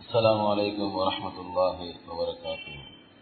السلام عليكم ورحمة الله وبركاته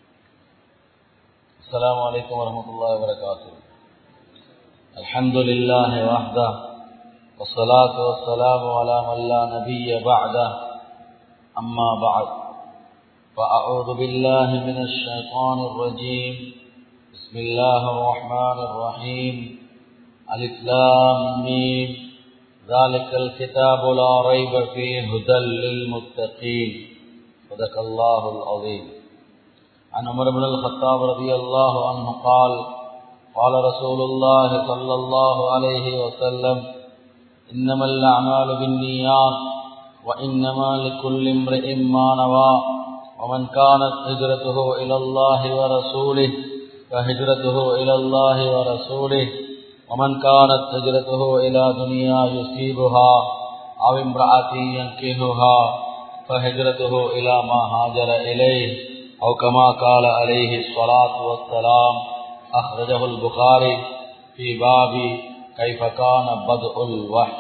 السلام عليكم ورحمة الله وبركاته الحمد لله وحده والصلاة والسلام على من لا نبي بعده أما بعد فأعوذ بالله من الشيطان الرجيم بسم الله الرحمن الرحيم الإسلام ميم ذلك الكتاب لا ريب فيه هدى للمتقين صدق الله العظيم عن عمر بن الخطاب رضي الله عنه قال قال رسول الله صلى الله عليه وسلم إنما الأعمال بالنيات وإنما لكل امرئ ما نوى ومن كانت هجرته إلى الله ورسوله فهجرته إلى الله ورسوله ومن كانت هجرته إلى دنيا يصيبها أو امرأة ينكهها فهجرته إلى ما هاجر إليه أو كما قال عليه الصلاة والسلام أخرجه البخاري في باب كيف كان بدء الوحي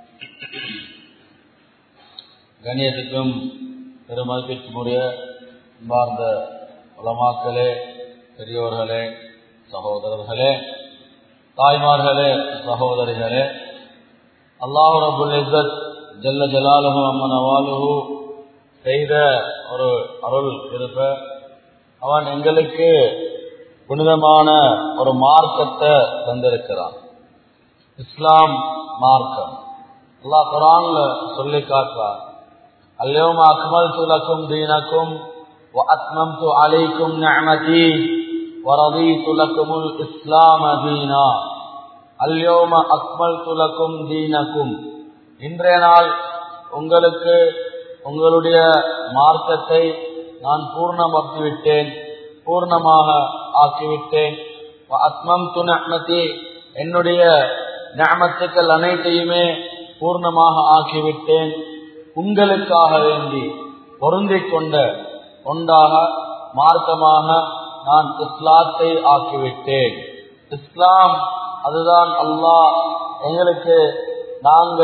கண்ணியத்துக்கும் பெருமதிப்பிற்குரிய அன்பார்ந்த உலமாக்களே பெரியோர்களே சகோதரர்களே தாய்மார்களே சகோதரிகளே அல்லாஹு ரபுல் இஸ்ஸத் ஜல்ல ஜலாலுஹு அம்மன் அவாலுஹு செய்த ஒரு அருள் இருப்ப அவன் எங்களுக்கு புனிதமான ஒரு மார்க்கத்தை தந்திருக்கிறான் இஸ்லாம் மார்க்கம் அல்லாஹ் குரான்ல சொல்லி காட்டுறான் اليوم أكملت لكم دينكم وأتممت عليكم نعمتي ورضيت لكم الإسلام دينا اليوم أكملت لكم دينكم இன்றைய நாள் உங்களுக்கு உங்களுடைய மார்க்கத்தை நான் பூர்ணமாக்கிவிட்டேன் பூர்ணமாக ஆக்கிவிட்டேன் அத்மம் துணி என்னுடைய ஞாபத்துக்கள் அனைத்தையுமே பூர்ணமாக ஆக்கிவிட்டேன் உங்களுக்காக வேண்டி பொருந்திக் கொண்ட ஒன்றாக மார்க்கமாக நான் இஸ்லாத்தை ஆக்கிவிட்டேன் இஸ்லாம் அதுதான் அல்லாஹ் எங்களுக்கு நாங்க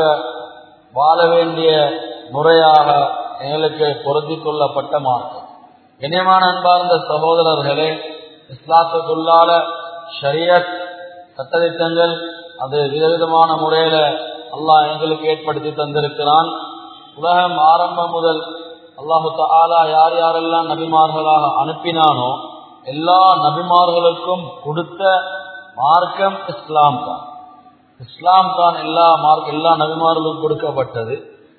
வாழ வேண்டிய முறையாக எங்களுக்கு பொருந்திக் கொள்ளப்பட்ட மார்க்கம் இனியமான அன்பார்ந்த சகோதரர்களே இஸ்லாத்துக்குள்ளால ஷரியத் சட்டத்திட்டங்கள் அது விதவிதமான முறையில அல்லாஹ் எங்களுக்கு ஏற்படுத்தி தந்திருக்கிறான் உலகம் ஆரம்பம் முதல் அல்லாஹு தாலா யார் யாரெல்லாம் நபிமார்களாக அனுப்பினானோ எல்லா நபிமார்களுக்கும் கொடுத்த மார்க்கம் இஸ்லாம் தான் இஸ்லாம் தான் எல்லா மார்க் எல்லா நபிமார்களுக்கும் கொடுக்கப்பட்டது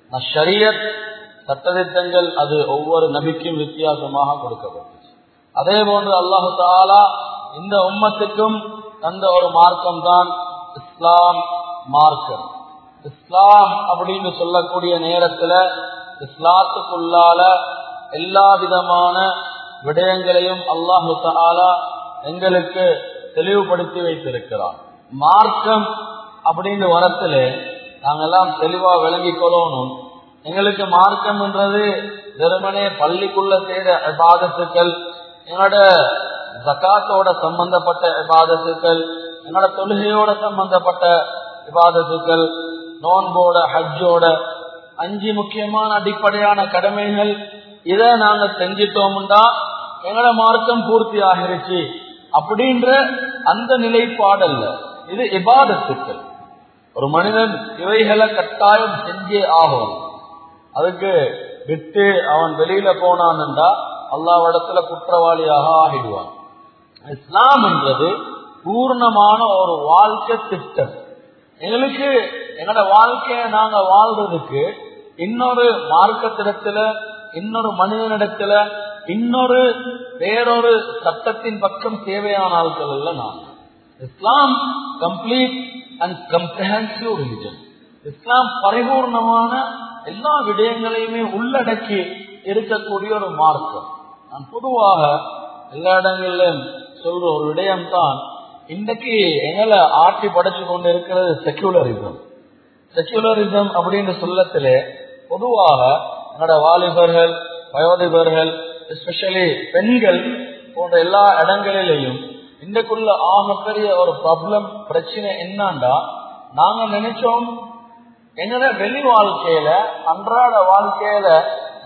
ஷரியத் சட்டத்திட்டங்கள் அது ஒவ்வொரு நபிக்கும் வித்தியாசமாக கொடுக்கப்பட்டது அதே போன்று அல்லாஹு தாலா இந்த உம்மத்துக்கும் தந்த ஒரு மார்க்கம் தான் இஸ்லாம் மார்க்கம் இஸ்லாம் அப்படின்னு சொல்லக்கூடிய நேரத்துல இஸ்லாத்துக்குள்ளால எல்லா விதமான விடயங்களையும் அல்லாஹு தாலா எங்களுக்கு தெளிவுபடுத்தி வைத்திருக்கிறான் மார்க்கம் அப்படின்னு வரத்துல நாங்கெல்லாம் தெளிவா விளங்கிக் கொள்ளணும் எங்களுக்கு மார்க்கம்ன்றது வெறுமனே பள்ளிக்குள்ள செய்த விவாதத்துக்கள் எங்களோட ஜக்காத்தோட சம்பந்தப்பட்ட விவாதத்துக்கள் எங்களோட தொழுகையோட சம்பந்தப்பட்ட விவாதத்துக்கள் நோன்போட ஹஜ்ஜோட அஞ்சு முக்கியமான அடிப்படையான கடமைகள் இதை நாங்க செஞ்சிட்டோம்டா எங்களோட மார்க்கம் பூர்த்தி ஆகிருச்சு அப்படின்ற அந்த நிலைப்பாடல்ல இது இபாதத்துக்கள் ஒரு மனிதன் இவைகளை கட்டாயம் செஞ்சே ஆகும் அதுக்கு விட்டு அவன் வெளியில போனான்டா அல்லாவிடத்துல குற்றவாளியாக ஆகிடுவான் இஸ்லாம் என்றது பூர்ணமான ஒரு வாழ்க்கை திட்டம் எங்களுக்கு எங்களோட வாழ்க்கைய நாங்க வாழ்றதுக்கு இன்னொரு மார்க்கத்திடத்துல இன்னொரு மனிதனிடத்துல இன்னொரு வேறொரு சட்டத்தின் பக்கம் தேவையான ஆட்கள் அல்ல நான் Islam complete and comprehensive religion Islam பரிபூர்ணமான எல்லா விடயங்களையுமே உள்ளடக்கி இருக்கக்கூடிய ஒரு மார்க்கம் நான் பொதுவாக எல்லா இடங்களிலும் சொல்ற ஒரு விடயம் தான் இன்றைக்கு எங்களை ஆட்டி படைச்சு கொண்டு இருக்கிறது செக்யூலரிசம் செக்யூலரிசம் அப்படின்னு சொல்லத்துல பொதுவாக என்னோட வாலிபர்கள் வயோதிபர்கள் எஸ்பெஷலி பெண்கள் போன்ற எல்லா இடங்களிலையும் இன்றைக்குள்ள ஆகப்பெரிய ஒரு ப்ராப்ளம் பிரச்சனை என்னண்டா நாங்க நினைச்சோம் எங்களோட வெளி வாழ்க்கையில அன்றாட வாழ்க்கையில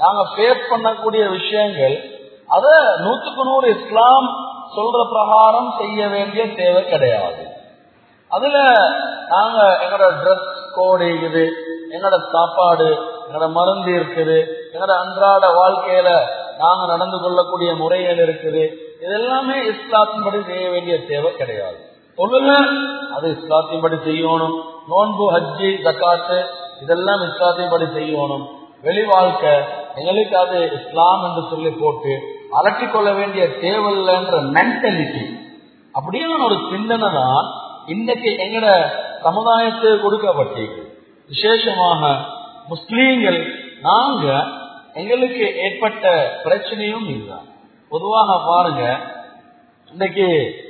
நாங்க ஃபேஸ் பண்ணக்கூடிய விஷயங்கள் அத நூத்துக்கு நூறு இஸ்லாம் சொல்ற பிரகாரம் செய்ய வேண்டிய தேவை கிடையாது அதுல நாங்க எங்களோட ட்ரெஸ் கோடு இருக்குது எங்களோட சாப்பாடு எங்களோட மருந்து இருக்குது எங்களோட அன்றாட வாழ்க்கையில நாங்க நடந்து கொள்ளக்கூடிய முறைகள் இருக்குது இதெல்லாமே இஸ்லாத்தின்படி செய்ய வேண்டிய தேவை கிடையாது தொழுக அது இஸ்லாத்தின்படி செய்யணும் நோன்பு ஹஜ்ஜி ஜக்காத்து இதெல்லாம் இஸ்லாத்தின்படி செய்யணும் வெளி வாழ்க்கை எங்களுக்கு அது இஸ்லாம் என்று சொல்லி போட்டு அலட்டிக் கொள்ள வேண்டிய தேவையில்லைன்ற மென்டாலிட்டி அப்படியான ஒரு சிந்தனை தான் இன்றைக்கு எங்கட சமுதாயத்துக்கு கொடுக்கப்பட்டிருக்கு விசேஷமாக முஸ்லீம்கள் நாங்க எங்களுக்கு ஏற்பட்ட பிரச்சனையும் இதுதான் பொதுவாக பாருங்க இன்னைக்கு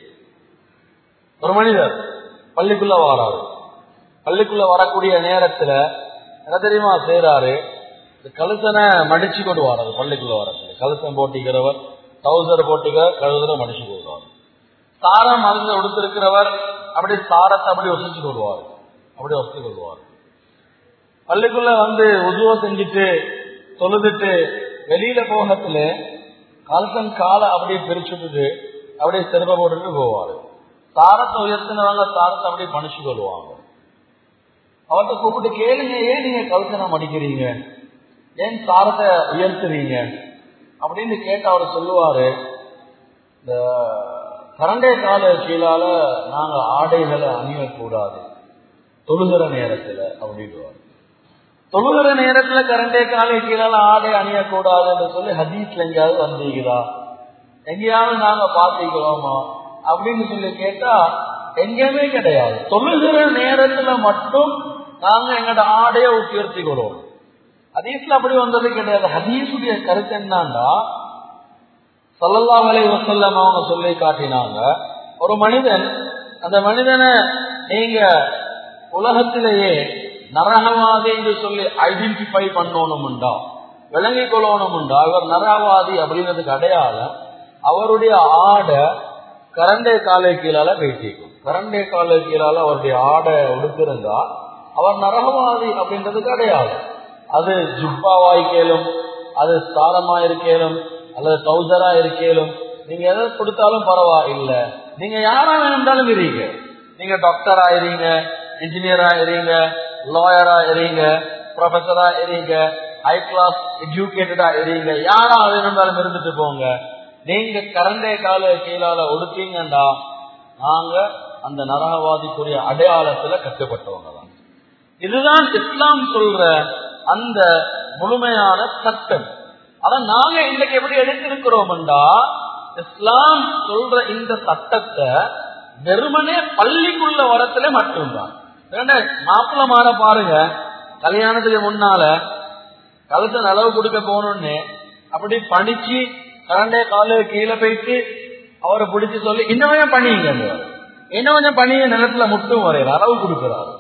ஒரு மனிதர் பள்ளிக்குள்ள வராரு பள்ளிக்குள்ள வரக்கூடிய நேரத்துல என்ன தெரியுமா செய்யறாரு இந்த கழுசனை மடிச்சு கொண்டு வராது பள்ளிக்குள்ள வரது கழுசம் போட்டிக்கிறவர் டவுசர் போட்டிக்க கழுசனை மடிச்சு கொள்வார் சாரம் மருந்து உடுத்திருக்கிறவர் அப்படி சாரத்தை அப்படி ஒசிச்சு கொள்வார் அப்படி ஒசி கொள்வார் பள்ளிக்குள்ள வந்து உதுவ செஞ்சுட்டு தொழுதுட்டு வெளியில போகத்துல கல்சன் காலை அப்படியே பிரிச்சுட்டு அப்படியே செருப்ப போட்டுட்டு போவாரு சாரத்தை உயர்த்தினவங்க சாரத்தை அப்படியே பணிச்சு கொள்வாங்க அவர்கிட்ட கூப்பிட்டு கேளுங்க ஏன் நீங்க கல்சனை மடிக்கிறீங்க ஏன் சாரத்தை உயர்த்துறீங்க அப்படின்னு கேட்டு அவர் சொல்லுவாரு இந்த கரண்டை கால கீழால நாங்க ஆடைகளை அணியக்கூடாது தொழுகிற நேரத்துல அப்படின்வார் தொழுகிற நேரத்துல கரண்டே காலை கீழால ஆடை அணியக்கூடாது என்று சொல்லி ஹதீஸ்ல எங்கேயாவது வந்தீங்களா எங்கேயாவது நாங்க பாத்திக்கிறோமா அப்படின்னு சொல்லி கேட்டா எங்கேயுமே கிடையாது தொழுகிற நேரத்துல மட்டும் நாங்க எங்களோட ஆடையை உயர்த்திக்கிறோம் ஹதீஸ்ல அப்படி வந்தது கிடையாது ஹதீஸுடைய கருத்து என்னன்னா சல்லல்லா அலை வசல்லம் அவங்க சொல்லி காட்டினாங்க ஒரு மனிதன் அந்த மனிதனை நீங்க உலகத்திலேயே நரகவாதி என்று சொல்லி ஐடென்டிஃபை பண்ணணும்டா விளங்கிக் கொள்ளணும்டா இவர் நரகவாதி அப்படின்றதுக்கு அடையாளம் அவருடைய ஆடை கரண்டை காலை கீழால பேசிக்கும் கரண்டை காலை கீழால அவருடைய ஆடை உடுத்திருந்தா அவர் நரகவாதி அப்படின்றதுக்கு அடையாளம் அது ஜுப்பாவா இருக்கேலும் அது ஸ்தானமா இருக்கேலும் அல்லது டவுசரா இருக்கேலும் நீங்க எதை கொடுத்தாலும் பரவாயில்லை நீங்க யாரா வேணும்னாலும் இருங்க நீங்க டாக்டர் ஆயிருங்க இன்ஜினியர் ஆயிருங்க லாயரா இருங்க ப்ரொஃபஸரா இருங்க ஹை கிளாஸ் எஜுகேட்டடா இருங்க யாரா வேணும்னாலும் இருந்துட்டு போங்க நீங்க கரண்டை கால கீழால ஒடுத்தீங்கண்டா நாங்க அந்த நரகவாதிக்குரிய அடையாளத்துல கட்டுப்பட்டவங்க தான் இதுதான் இஸ்லாம் சொல்ற அந்த முழுமையான சட்டம் ஆனா நாங்க இன்னைக்கு எப்படி எடுத்திருக்கிறோம்டா இஸ்லாம் சொல்ற இந்த சட்டத்தை வெறுமனே பள்ளிக்குள்ள வரத்துல மட்டும்தான் மாப்பிள்ள மாற பாருங்க கல்யாணத்துக்கு முன்னால கழுத்த அளவு கொடுக்க போகணும்னு அப்படி படிச்சு கரண்டே காலு கீழே போயிட்டு அவரை பிடிச்சு சொல்லி இன்னும் கொஞ்சம் பண்ணிங்க இன்னும் கொஞ்சம் பண்ணிய நிலத்துல முட்டும் வரையிற அளவு கொடுக்கிறாரு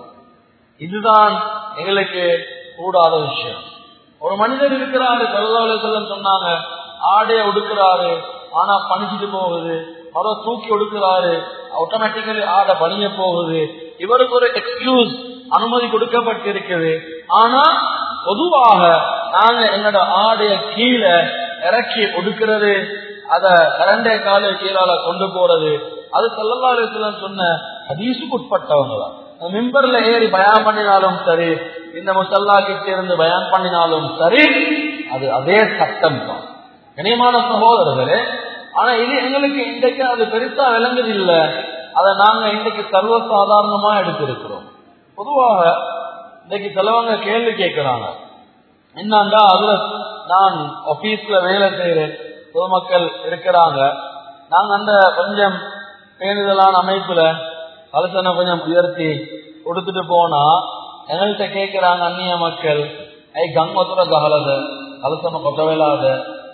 இதுதான் எங்களுக்கு கூடாத விஷயம் ஒரு மனிதர் இருக்கிறாரு கருதாவளை சொல்ல சொன்னாங்க ஆடைய ஒடுக்கிறாரு ஆனா பணிச்சிட்டு போகுது மரம் தூக்கி ஒடுக்கிறாரு ஆட்டோமேட்டிக்கலி ஆடை பணிய போகுது இவருக்கு ஒரு எக்ஸ்கியூஸ் அனுமதி கொடுக்கப்பட்டிருக்குது ஆனா பொதுவாக நாங்க எங்களோட ஆடைய கீழே இறக்கி ஒடுக்கிறது அத கரண்டை கால கீழால கொண்டு போறது அது செல்லல்லாறு சொன்ன அதீசுக்கு உட்பட்டவங்க தான் மிம்பர்ல ஏறி பயான் பண்ணினாலும் சரி இந்த முசல்லா கிட்ட இருந்து பயான் பண்ணினாலும் சரி அது அதே சட்டம் தான் கனியமான சகோதரர்களே ஆனா இது எங்களுக்கு இன்றைக்கு அது பெருசா விளங்குது இல்ல அதை நாங்க இன்றைக்கு சர்வசாதாரணமா எடுத்திருக்கிறோம் பொதுவாக இன்னைக்கு சிலவங்க கேள்வி கேட்கிறாங்க என்னண்டா அதுல நான் ஆபீஸ்ல வேலை செய்யறேன் பொதுமக்கள் இருக்கிறாங்க நாங்க அந்த கொஞ்சம் பேணுதலான அமைப்புல கலசனை கொஞ்சம் உயர்த்தி கொடுத்துட்டு போனா எங்கள்கிட்ட கேட்கிறாங்க அந்நிய மக்கள் ஐ கங்கத்துல ககலத கலசனை கொத்தவேலாத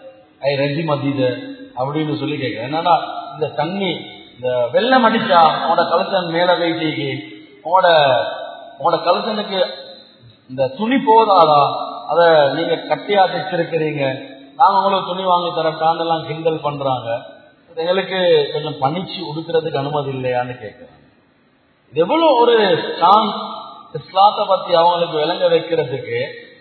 ஐ ரெஜி மதித அப்படின்னு சொல்லி கேட்கிறேன் என்னன்னா இந்த தண்ணி இந்த வெள்ளம் அடிச்சா உங்களோட கலசன் மேல வைட்டிக்கு உங்களோட உங்களோட கலசனுக்கு இந்த துணி போதாதா அத நீங்க கட்டியா தைச்சிருக்கிறீங்க நாங்க உங்களுக்கு துணி வாங்கி தரட்டான்னு எல்லாம் கிண்டல் பண்றாங்க எங்களுக்கு கொஞ்சம் பணிச்சு உடுக்கிறதுக்கு அனுமதி இல்லையான்னு கேட்கிறேன் எவ்வளவு ஒரு ஸ்ட்ராங் இஸ்லாத்தை பத்தி அவங்களுக்கு விளங்க வைக்கிறதுக்கு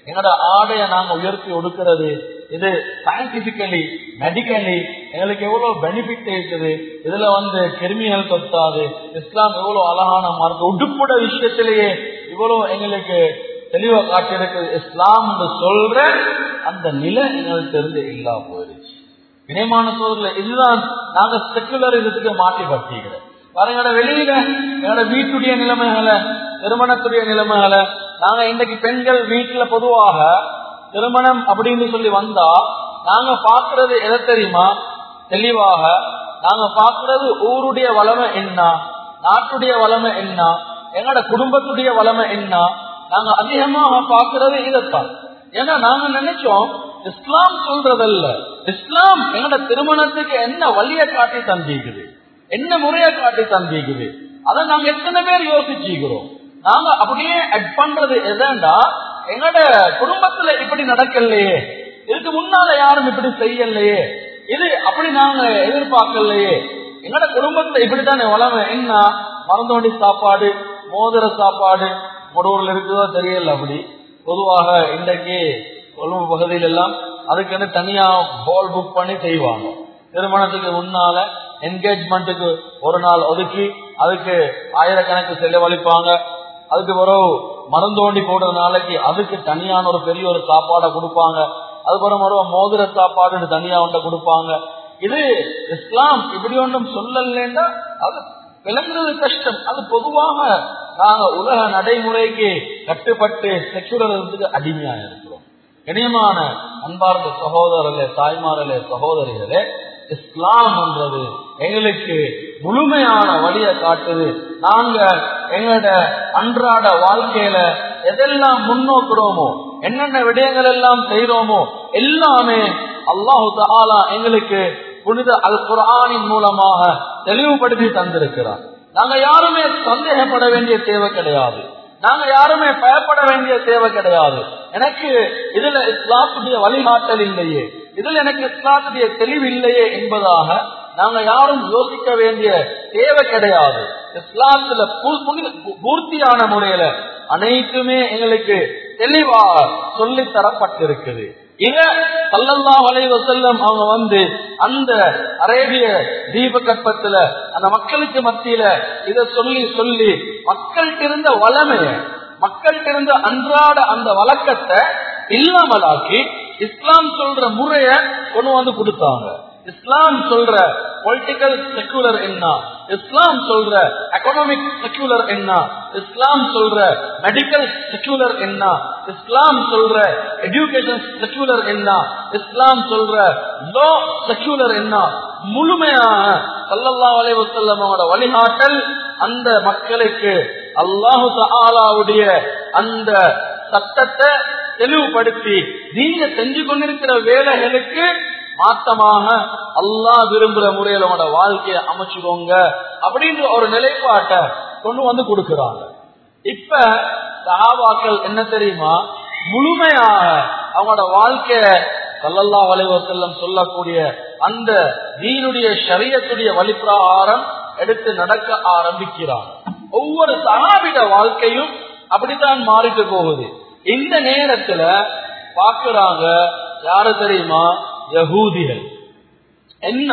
எங்களோட ஆடைய நாங்க உயர்த்தி ஒடுக்கிறது இது சயின்டிபிக்கலி மெடிக்கலி எங்களுக்கு எவ்வளவு பெனிஃபிட் இருக்குது இதுல வந்து கிருமிகள் தொத்தாது இஸ்லாம் எவ்வளவு அழகான மார்க்க உடுப்புட விஷயத்திலேயே இவ்வளவு எங்களுக்கு தெளிவா காட்டியிருக்கு இஸ்லாம் சொல்ற அந்த நிலை எங்களுக்கு இருந்து இல்லா போயிருச்சு இணைமான சோதரில் இதுதான் நாங்க செக்குலர் இதுக்கு மாற்றி பட்டிக்கிறோம் பாருங்க வெளியில எங்களோட வீட்டுடைய நிலைமைகளை திருமணத்துடைய நிலைமைகளை நாங்க இன்றைக்கு பெண்கள் வீட்டுல பொதுவாக திருமணம் அப்படின்னு சொல்லி வந்தா நாங்க பாக்குறது எதை தெரியுமா தெளிவாக நாங்க பாக்குறது ஊருடைய வளமை என்ன நாட்டுடைய வளமை என்ன எங்களோட குடும்பத்துடைய வளமை என்ன நாங்க அதிகமாக பாக்குறது இதைத்தான் ஏன்னா நாங்க நினைச்சோம் இஸ்லாம் சொல்றதல்ல இஸ்லாம் எங்களோட திருமணத்துக்கு என்ன வழியை காட்டி தந்திக்குது என்ன முறையை காட்டி தந்திக்குது அதை நாங்க எத்தனை பேர் யோசிச்சுக்கிறோம் நாங்க அப்படியே அட் பண்றது எதண்டா எங்களோட குடும்பத்துல இப்படி நடக்கலையே இதுக்கு முன்னால யாரும் இப்படி செய்யலையே இது அப்படி நாங்க எதிர்பார்க்கலையே எங்களோட குடும்பத்துல இப்படித்தானே வளமை என்ன மறந்தோண்டி சாப்பாடு மோதிர சாப்பாடு முடூர்ல இருக்குதோ தெரியல அப்படி பொதுவாக இன்றைக்கு கொழும்பு பகுதியில் எல்லாம் அதுக்கு தனியா ஹால் புக் பண்ணி செய்வாங்க திருமணத்துக்கு முன்னால என்கேஜ்மெண்ட்டுக்கு ஒரு நாள் ஒதுக்கி அதுக்கு ஆயிரக்கணக்கு செலவழிப்பாங்க அதுக்கு பிறகு மருந்தோண்டி போடுற நாளைக்கு அதுக்கு தனியான ஒரு பெரிய ஒரு சாப்பாடை கொடுப்பாங்க அதுக்கப்புறம் ஒரு மோதிர சாப்பாடுன்னு தனியா ஒன்றை கொடுப்பாங்க இது இஸ்லாம் இப்படி ஒன்றும் சொல்லலன்னா அது விளங்குறது கஷ்டம் அது பொதுவாக நாங்க உலக நடைமுறைக்கு கட்டுப்பட்டு செக்குலருக்கு அடிமையா இருக்கிறோம் இனியமான அன்பார்ந்த சகோதரர்களே தாய்மார்களே சகோதரிகளே இஸ்லாம் என்றது எங்களுக்கு முழுமையான வழியை காட்டுது நாங்க எங்களோட அன்றாட வாழ்க்கையில எதெல்லாம் முன்னோக்குறோமோ என்னென்ன விடயங்கள் எல்லாம் செய்யறோமோ எல்லாமே அல்லாஹு தாலா எங்களுக்கு புனித அல் குரானின் மூலமாக தெளிவுபடுத்தி தந்திருக்கிறார் நாங்க யாருமே சந்தேகப்பட வேண்டிய தேவை கிடையாது நாங்க யாருமே பயப்பட வேண்டிய தேவை கிடையாது எனக்கு இதுல இஸ்லாத்துடைய வழிகாட்டல் இல்லையே இதுல எனக்கு இஸ்லாத்துடைய தெளிவு இல்லையே என்பதாக நாங்க யாரும் யோசிக்க வேண்டிய தேவை கிடையாது இஸ்லாத்துல பூர்த்தியான முறையில அனைத்துமே எங்களுக்கு தெளிவாக சொல்லி தரப்பட்டிருக்குது இத சல்லல்லா வலைவ செல்லம் அவங்க வந்து அந்த அரேபிய தீபகற்பத்துல அந்த மக்களுக்கு மத்தியில இத சொல்லி சொல்லி மக்கள்கிட்ட இருந்த வளமைய மக்கள்கிட்ட இருந்த அன்றாட அந்த வழக்கத்தை இல்லாமலாக்கி இஸ்லாம் சொல்ற முறைய கொண்டு வந்து கொடுத்தாங்க இஸ்லாம் சொல்ற பொலிட்டிக்கல் செக்குலர் என்ன இஸ்லாம் சொல்ற எக்கனாமிக் செக்குலர் என்ன இஸ்லாம் சொல்ற மெடிக்கல் செக்குலர் என்ன இஸ்லாம் சொல்ற எஜுகேஷன் செக்குலர் என்ன இஸ்லாம் சொல்ற லோ செக்குலர் என்ன முழுமையாக சல்லல்லா அலைவசல்லமோட வழிகாட்டல் அந்த மக்களுக்கு அல்லாஹு தாலாவுடைய அந்த சட்டத்தை தெளிவுபடுத்தி நீங்க செஞ்சு கொண்டிருக்கிற வேலைகளுக்கு மாத்தமாக அல்லாஹ் விரும்புற முறையில உங்களோட வாழ்க்கையை அமைச்சுக்கோங்க அப்படின்ற ஒரு நிலைப்பாட்டை கொண்டு வந்து கொடுக்கிறாங்க இப்ப சஹாபாக்கள் என்ன தெரியுமா முழுமையாக அவங்களோட வாழ்க்கைய சல்லல்லா வலைவசல்லம் சொல்லக்கூடிய அந்த தீனுடைய சரியத்துடைய வழிப்பிரகாரம் எடுத்து நடக்க ஆரம்பிக்கிறாங்க ஒவ்வொரு சகாபிட வாழ்க்கையும் அப்படித்தான் மாறிட்டு போகுது இந்த நேரத்துல பாக்குறாங்க யாரு தெரியுமா யகூதிகள் என்ன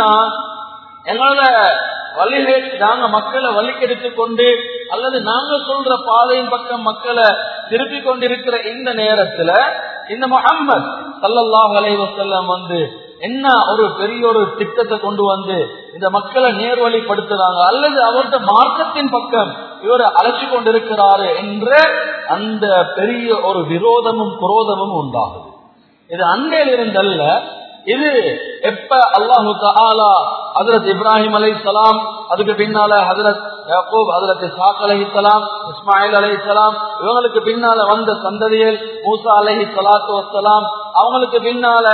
எங்களோட வழிகளை நாங்க மக்களை வழிக்கெடுத்து கொண்டு அல்லது நாங்க சொல்ற பாதையின் பக்கம் மக்களை திருப்பி கொண்டிருக்கிற இந்த நேரத்துல இந்த முகம்மது சல்லல்லாஹ் அலைவசல்லம் வந்து என்ன ஒரு பெரிய ஒரு திட்டத்தை கொண்டு வந்து இந்த மக்களை நேர்வழிப்படுத்துறாங்க அல்லது அவருடைய மார்க்கத்தின் பக்கம் இவர் அழைச்சு கொண்டிருக்கிறாரு என்ற அந்த பெரிய ஒரு விரோதமும் குரோதமும் உண்டாகுது இது அண்டையில் இருந்தல்ல இது எப்ப அல்லாஹு தாலா ஹதரத் இப்ராஹிம் அலை சலாம் அதுக்கு பின்னால ஹதரத் யாக்கூப் ஹதரத் இஸ்ஹாக் அலஹி சலாம் இஸ்மாயில் அலஹி சலாம் இவங்களுக்கு பின்னால வந்த சந்ததியில் மூசா அலஹி சலாத்து வசலாம் அவங்களுக்கு பின்னால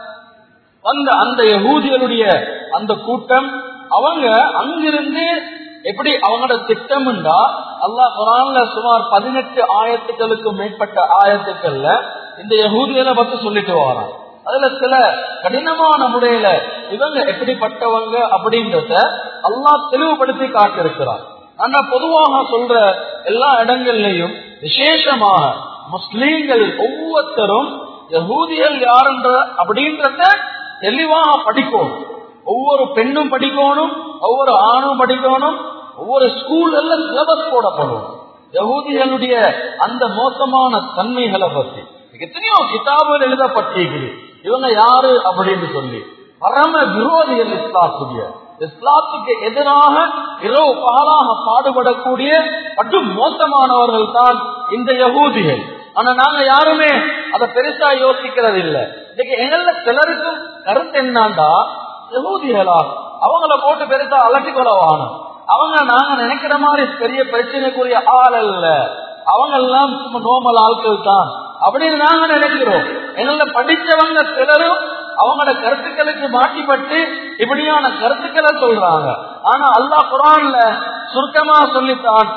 வந்த அந்த யகூதிகளுடைய அந்த கூட்டம் அவங்க அங்கிருந்து எப்படி அவங்களோட திட்டம்டா அல்லாஹ் குரான்ல சுமார் பதினெட்டு ஆயிரத்துக்களுக்கு மேற்பட்ட ஆயிரத்துக்கள்ல இந்த யகூதிகளை பத்தி சொல்லிட்டு வரான் அதுல சில கடினமான முறையில இவங்க எப்படிப்பட்டவங்க அப்படின்றத அல்லாஹ் தெளிவுபடுத்தி காட்டிருக்கிறார் ஆனா பொதுவாக சொல்ற எல்லா இடங்கள்லயும் விசேஷமாக முஸ்லீம்கள் ஒவ்வொருத்தரும் யகூதிகள் யாருன்ற அப்படின்றத தெளிவாக படிக்கணும் ஒவ்வொரு பெண்ணும் படிக்கணும் ஒவ்வொரு ஆணும் படிக்கணும் ஒவ்வொரு ஸ்கூல்ல சிலபஸ் போடப்படும் யகூதிகளுடைய அந்த மோசமான தன்மைகளை பத்தி எத்தனையோ கிதாபுகள் எழுதப்பட்டிருக்குது இவங்க யாரு அப்படின்னு சொல்லி பரம விரோதிகள் இஸ்லாத்துடைய இஸ்லாத்துக்கு எதிராக இரவு பகலாக பாடுபடக்கூடிய மற்றும் மோசமானவர்கள் தான் இந்த யகூதிகள் ஆனா நாங்க யாருமே அதை பெருசா யோசிக்கிறது இல்ல இன்னைக்கு எங்கள சிலருக்கும் கருத்து என்னண்டா யகூதிகளா அவங்கள போட்டு பெருசா அலட்டிக்கொள்ள வாணும் அவங்க நாங்க நினைக்கிற மாதிரி பெரிய பிரச்சனைக்குரிய ஆள் அல்ல அவங்க எல்லாம் சும்மா நோமல் ஆட்கள் தான் அப்படின்னு நாங்க நினைக்கிறோம் எங்கள படிச்சவங்க சிலரும் அவங்களோட கருத்துக்களுக்கு மாட்டிப்பட்டு இப்படியான கருத்துக்களை சொல்றாங்க ஆனா அல்லாஹ் குரான்ல சுருக்கமா சொல்லித்தான்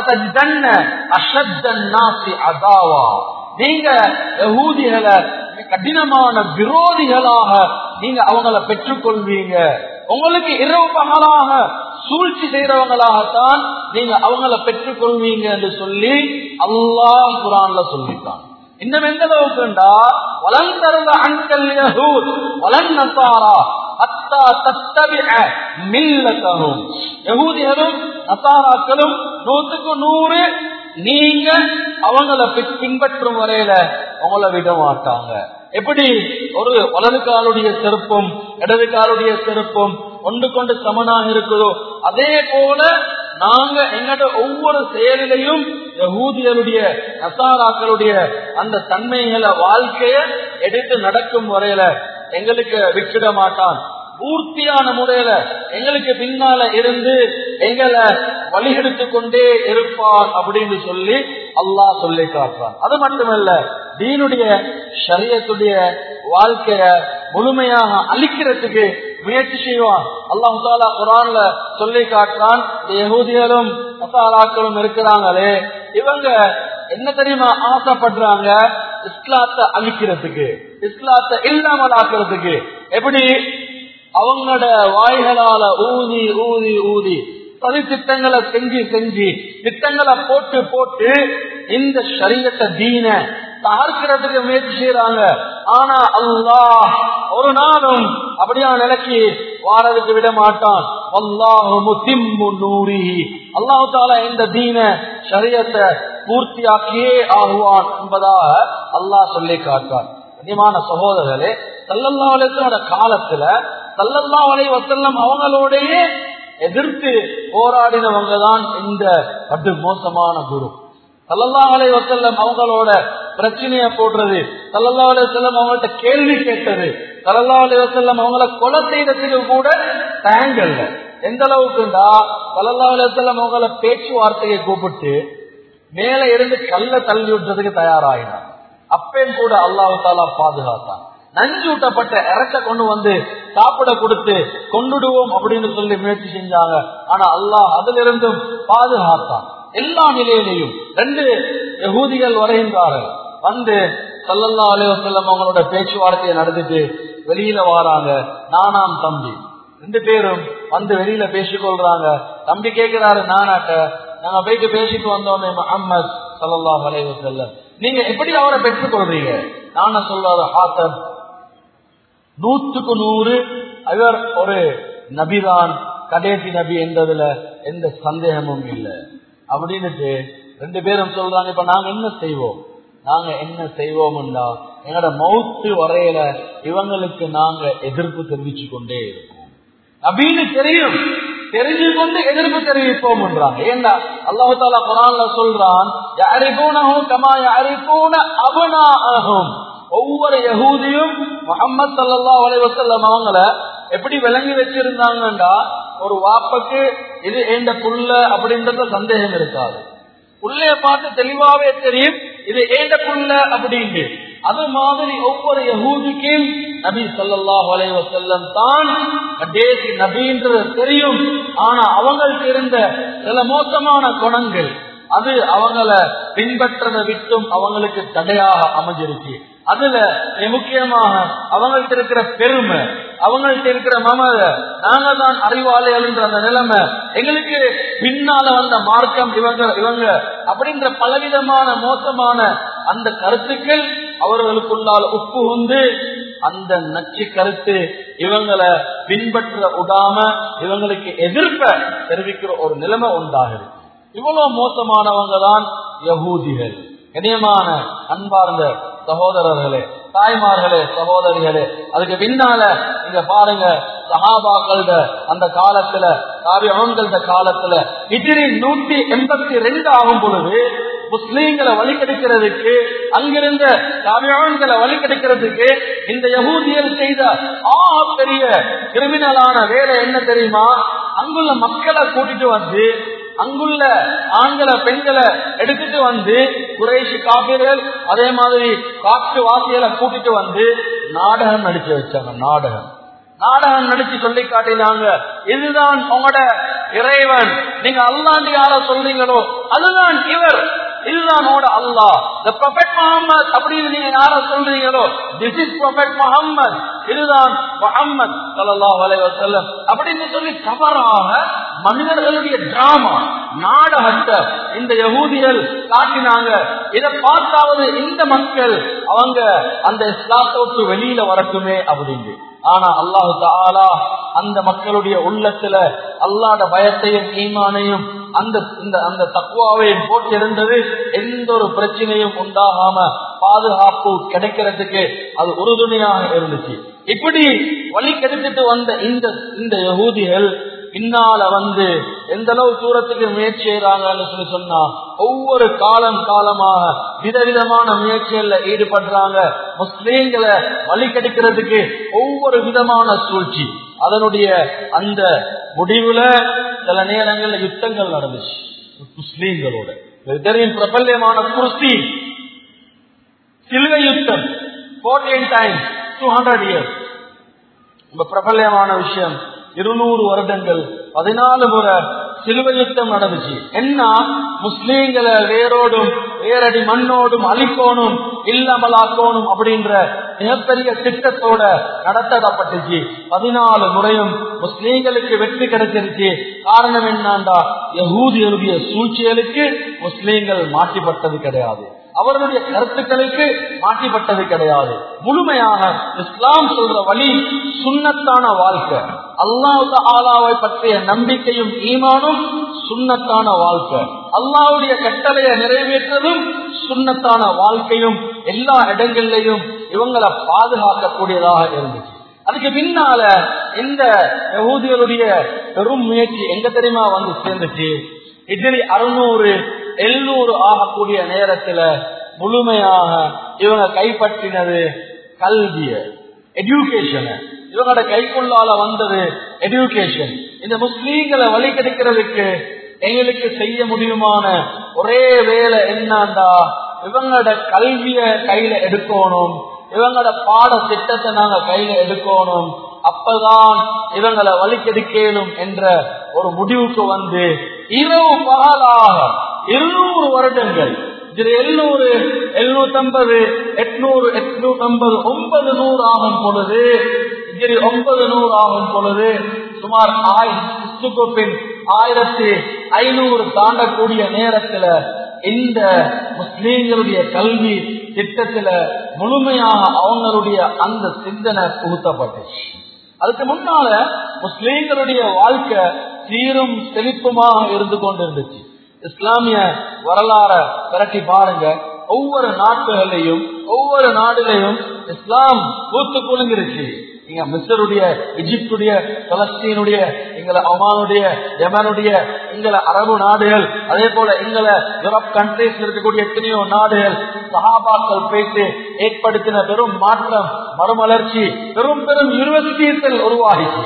அதாவா நீங்க யகூதிகளை கடினமான விரோதிகளாக நீங்க அவங்கள பெற்றுக்கொள்வீங்க உங்களுக்கு இரவு பகலாக சூழ்ச்சி செய்யறவங்களாகத்தான் நீங்க அவங்கள பெற்றுக்கொள்வீங்க என்று சொல்லி அல்லாஹ் குரான்ல சொல்லித்தான் இன்னும் எந்த அளவுக்குண்டா வளர்ந்தருந்த அன்கல் யஹூத் வளன் நசாரா அத்தா தத்தபிஅ மில்லத்தஹும் யஹூதியரும் நசாராக்களும் நூத்துக்கு நூறு நீங்க அவங்கள பின்பற்றும் வரையில அவங்கள விட மாட்டாங்க எப்படி ஒரு வலது காலுடைய செருப்பும் இடது காலுடைய செருப்பும் ஒன்று கொண்டு சமனாக இருக்குதோ அதே போல நாங்க எங்கட ஒவ்வொரு செயலிலையும் யகூதியருடைய நசாராக்களுடைய அந்த தன்மைகளை வாழ்க்கைய எடுத்து நடக்கும் வரையில எங்களுக்கு விட்டுட மாட்டான் பூர்த்தியான முறையில எங்களுக்கு பின்னால இருந்து எங்களை வழிகெடுத்து கொண்டே இருப்பான் அப்படின்னு சொல்லி அல்லாஹ் சொல்லி காட்டுறான் அது மட்டுமல்ல தீனுடைய சரியத்துடைய வாழ்க்கைய முழுமையாக அழிக்கிறதுக்கு முயற்சி செய்வான் அல்லாஹு தாலா குரான்ல சொல்லி காட்டுறான் யகூதியரும் நசாராக்களும் இருக்கிறாங்களே இவங்க என்ன தெரியுமா ஆசைப்படுறாங்க இஸ்லாத்தை அழிக்கிறதுக்கு இஸ்லாத்தை இல்லாமல் ஆக்குறதுக்கு எப்படி அவங்களோட வாய்களால ஊதி ஊதி ஊதி சதி திட்டங்களை செஞ்சு செஞ்சு திட்டங்களை போட்டு போட்டு இந்த சரீரத்தை தீன தகர்க்கிறதுக்கு முயற்சி செய்யறாங்க ஆனா அல்லாஹ் ஒரு நாளும் அப்படியா நிலைக்கு வாரதுக்கு விட மாட்டான் அல்லாஹு தாலா இந்த தீன சரியத்தை பூர்த்தியாக்கியே ஆகுவான் என்பதாக அல்லாஹ் சொல்லி காட்டான் கண்ணியமான சகோதரர்களே சல்லல்லா அலிஸ்லோட காலத்துல சல்லல்லா அலை வசல்லம் அவங்களோடயே எதிர்த்து போராடினவங்க தான் இந்த பட்டு மோசமான குரு சல்லல்லா அலை வசல்லம் அவங்களோட பிரச்சனைய போடுறது சல்லல்லா அலை வசல்லம் அவங்கள்ட்ட கேள்வி கேட்டது சல்லல்லா அலை வசல்லம் அவங்கள கொலை செய்யறதுக்கு கூட தயங்கல்ல எந்த அளவுக்குண்டா சல்லல்லா அலை வசல்லம் அவங்கள பேச்சுவார்த்தையை கூப்பிட்டு மேல இருந்து கல்ல தள்ளி விட்டுறதுக்கு தயாராகினார் அப்பேன் கூட அல்லாஹு தாலா பாதுகாத்தான் நஞ்சூட்டப்பட்ட இறக்க கொண்டு வந்து சாப்பிட கொடுத்து கொண்டுடுவோம் அப்படின்னு சொல்லி முயற்சி செஞ்சாங்க ஆனா அல்லாஹ் அதுல இருந்தும் பாதுகாத்தான் எல்லா நிலையிலையும் ரெண்டு யகூதிகள் வருகின்றார்கள் வந்து சல்லல்லா அலைவசல்லம் அவங்களோட பேச்சுவார்த்தையை நடந்துட்டு வெளியில வாராங்க நானாம் தம்பி ரெண்டு பேரும் வந்து வெளியில பேசிக்கொள்றாங்க தம்பி கேட்கிறாரு நானாட்ட நாங்க போயிட்டு பேசிட்டு வந்தோமே முகம்மது சல்லாஹ் அலைவசல்லம் நீங்க எப்படி அவரை பெற்றுக் கொள்றீங்க நான சொல்றாரு ஹாத்தப் நூற்றுக்கு நூறு அவர் ஒரு நபிதான் கடைசி நபி என்றதுல எந்த சந்தேகமும் இல்லை அப்படின்னுட்டு ரெண்டு பேரும் சொல்றாங்க இப்ப நாங்க என்ன செய்வோம் நாங்க என்ன செய்வோம்டா எங்களோட மவுத்து வரையில இவங்களுக்கு நாங்க எதிர்ப்பு தெரிவிச்சு கொண்டே இருக்கோம் அப்படின்னு தெரியும் தெரிஞ்சு கொண்டு எதிர்ப்பு தெரிவிப்போம் ஏண்டா அல்லாஹு தாலா குரான்ல சொல்றான் யாரிபூனஹும் கமா யாரிபூன அபனாஅஹும் ஒவ்வொரு யகூதியும் முகமது சல்லா அலைவசல்லம் அவங்கள எப்படி விளங்கி வச்சிருந்தாங்கண்டா ஒரு வாப்பக்கு இது ஏண்ட புல்ல அப்படின்றத சந்தேகம் இருக்காது புள்ளைய பார்த்து தெளிவாவே தெரியும் இது ஏண்ட புல்ல அப்படின்னு அது மாதிரி ஒவ்வொரு யகூதிக்கும் நபி சல்லாஹ் அலைவசல்லம் தான் கடைசி நபின்றது தெரியும் ஆனா அவங்களுக்கு இருந்த சில மோசமான குணங்கள் அது அவங்கள பின்பற்றதை விட்டும் அவங்களுக்கு தடையாக அமைஞ்சிருச்சு அதுல முக்கியமாக அவங்கள்ட்ட இருக்கிற பெருமை அவங்கள்ட்ட இருக்கிற மமத நாங்க தான் அறிவாளிகள்ன்ற அந்த நிலைமை எங்களுக்கு பின்னால வந்த மார்க்கம் இவங்க இவங்க அப்படின்ற பலவிதமான மோசமான அந்த கருத்துக்கள் அவர்களுக்குள்ளால் உப்புகுந்து அந்த நச்சு கருத்து இவங்களை பின்பற்ற விடாம இவங்களுக்கு எதிர்ப்ப தெரிவிக்கிற ஒரு நிலைமை உண்டாகுது இவ்வளவு மோசமானவங்க தான் யகூதிகள் கனியமான அன்பார்ந்த சகோதரர்களே தாய்மார்களே சகோதரிகளே அதுக்கு பின்னால நீங்க பாருங்க சஹாபாக்கள அந்த காலத்துல தாபியவன்கள காலத்துல இதிரி நூத்தி எண்பத்தி ரெண்டு ஆகும் பொழுது முஸ்லீம்களை வழிகெடுக்கிறதுக்கு அங்கிருந்த தாபியவன்களை வழிகெடுக்கிறதுக்கு இந்த யகூதியர் செய்த ஆ பெரிய கிரிமினலான வேலை என்ன தெரியுமா அங்குள்ள மக்களை கூட்டிட்டு வந்து அங்குள்ள ஆண்களை பெண்களை எடுத்துட்டு வந்து குறைஷி காப்பீர்கள் அதே மாதிரி காற்று வாசிகளை கூட்டிட்டு வந்து நாடகம் நடிச்சு வச்சாங்க நாடகம் நாடகம் நடிச்சு சொல்லி காட்டினாங்க இதுதான் உங்களோட இறைவன் நீங்க அல்லாண்டு யார சொல்றீங்களோ அதுதான் இவர் இதுதான் உங்களோட அல்லாஹ் the prophet முகமது அப்படின்னு நீங்க யார சொல்றீங்களோ திஸ் இஸ் prophet முகமது இதுதான் முகமது ஸல்லல்லாஹு அலைஹி வஸல்லம் அப்படின்னு சொல்லி தவறாக மனிதர்களுடைய டிராமா நாடகத்தை இந்த யகூதிகள் காட்டினாங்க இதை பார்த்தாவது இந்த மக்கள் அவங்க அந்த இஸ்லாத்தை விட்டு வெளியில வரட்டுமே அப்படின்னு ஆனா அல்லாஹு தாலா அந்த மக்களுடைய உள்ளத்துல அல்லாட பயத்தையும் ஈமானையும் அந்த இந்த அந்த தக்குவாவையும் போட்டிருந்தது எந்த ஒரு பிரச்சனையும் உண்டாகாம பாதுகாப்பு கிடைக்கிறதுக்கு அது உறுதுணையாக இருந்துச்சு இப்படி வழி கெடுத்துட்டு வந்த இந்த இந்த யகூதிகள் பின்னால வந்து எந்த அளவு தூரத்துக்கு முயற்சி செய்யறாங்கன்னு சொல்லி சொன்னா ஒவ்வொரு காலம் காலமாக விதவிதமான முயற்சிகள்ல ஈடுபடுறாங்க முஸ்லீம்களை வழி கெடுக்கிறதுக்கு ஒவ்வொரு விதமான சூழ்ச்சி அதனுடைய அந்த முடிவுல சில நேரங்கள்ல யுத்தங்கள் நடந்துச்சு முஸ்லீம்களோட இது தெரியும் பிரபல்யமான குர்சி சிலுவை யுத்தம் fourteen times two hundred years ரொம்ப பிரபல்யமான விஷயம் இருநூறு வருடங்கள் பதினாலு முறை சிலுவை யுத்தம் நடந்துச்சு என்ன முஸ்லீம்களை வேரோடும் வேரடி மண்ணோடும் அழிக்கோணும் இல்லாமலாக்கோணும் அப்படின்ற மிகப்பெரிய திட்டத்தோட நடத்தப்பட்டுச்சு பதினாலு முறையும் முஸ்லீம்களுக்கு வெற்றி கிடைச்சிருச்சு காரணம் என்னண்டா யகூதியருடைய சூழ்ச்சிகளுக்கு முஸ்லீம்கள் மாட்டிப்பட்டது கிடையாது அவர்களுடைய கருத்துக்களுக்கு மாட்டிப்பட்டது கிடையாது முழுமையாக இஸ்லாம் சொல்ற வழி சுண்ணத்தான வாழ்க்கை அல்லாஹ் ஆலாவை பற்றிய நம்பிக்கையும் ஈமானும் சுண்ணத்தான வாழ்க்கை அல்லாவுடைய கட்டளையை நிறைவேற்றதும் சுண்ணத்தான வாழ்க்கையும் எல்லா இடங்கள்லையும் இவங்களை பாதுகாக்கக்கூடியதாக இருந்துச்சு அதுக்கு பின்னால இந்த யகூதிகளுடைய பெரும் முயற்சி எங்க தெரியுமா வந்து சேர்ந்துச்சு இதில் அறுநூறு எழுநூறு ஆகக்கூடிய நேரத்துல முழுமையாக இவங்க கைப்பற்றினது கல்விய எஜுகேஷன் இவங்களோட கைக்குள்ளால வந்தது எஜுகேஷன் இந்த முஸ்லீம்களை வழி கிடைக்கிறதுக்கு எங்களுக்கு செய்ய முடியுமான ஒரே வேலை என்னண்டா இவங்களோட கல்விய கையில எடுக்கணும் இவங்களோட பாட திட்டத்தை நாங்க கையில எடுக்கணும் அப்பதான் இவங்களை வழிக்கெடுக்கணும் என்ற ஒரு முடிவுக்கு வந்து இரவு பகலாக இருநூறு வருடங்கள் இதுல எழுநூறு எழுநூத்தி ஐம்பது எட்நூறு எட்நூத்தி ஐம்பது ஒன்பது நூறு ஆகும் பொழுது இதில் ஒன்பது நூறு ஆகும் பொழுது சுமார் ஆயிரத்தி ஆயிரத்தி ஐநூறு தாண்டக்கூடிய நேரத்துல இந்த முஸ்லீம்களுடைய கல்வி திட்டத்துல முழுமையாக அவங்களுடைய அந்த சிந்தனை புகுத்தப்பட்டுச்சு அதுக்கு முன்னால முஸ்லீம்களுடைய வாழ்க்கை சீரும் செழிப்புமாக இருந்து கொண்டிருந்துச்சு இஸ்லாமிய வரலாற விரட்டி பாருங்க ஒவ்வொரு நாட்டுகளையும் ஒவ்வொரு நாடுலையும் இஸ்லாம் பூத்து குலுங்கிருச்சு நீங்க மிஸ்ருடைய எஜிப்டுடைய பலஸ்தீனுடைய எங்களை ஒமானுடைய யமனுடைய எங்களை அரபு நாடுகள் அதே போல எங்களை யூரோப் கண்ட்ரீஸ் இருக்கக்கூடிய எத்தனையோ நாடுகள் சஹாபாக்கள் பேசி ஏற்படுத்தின பெரும் மாற்றம் மறுமலர்ச்சி பெரும் பெரும் யூனிவர்சிட்டிகள் உருவாகிச்சு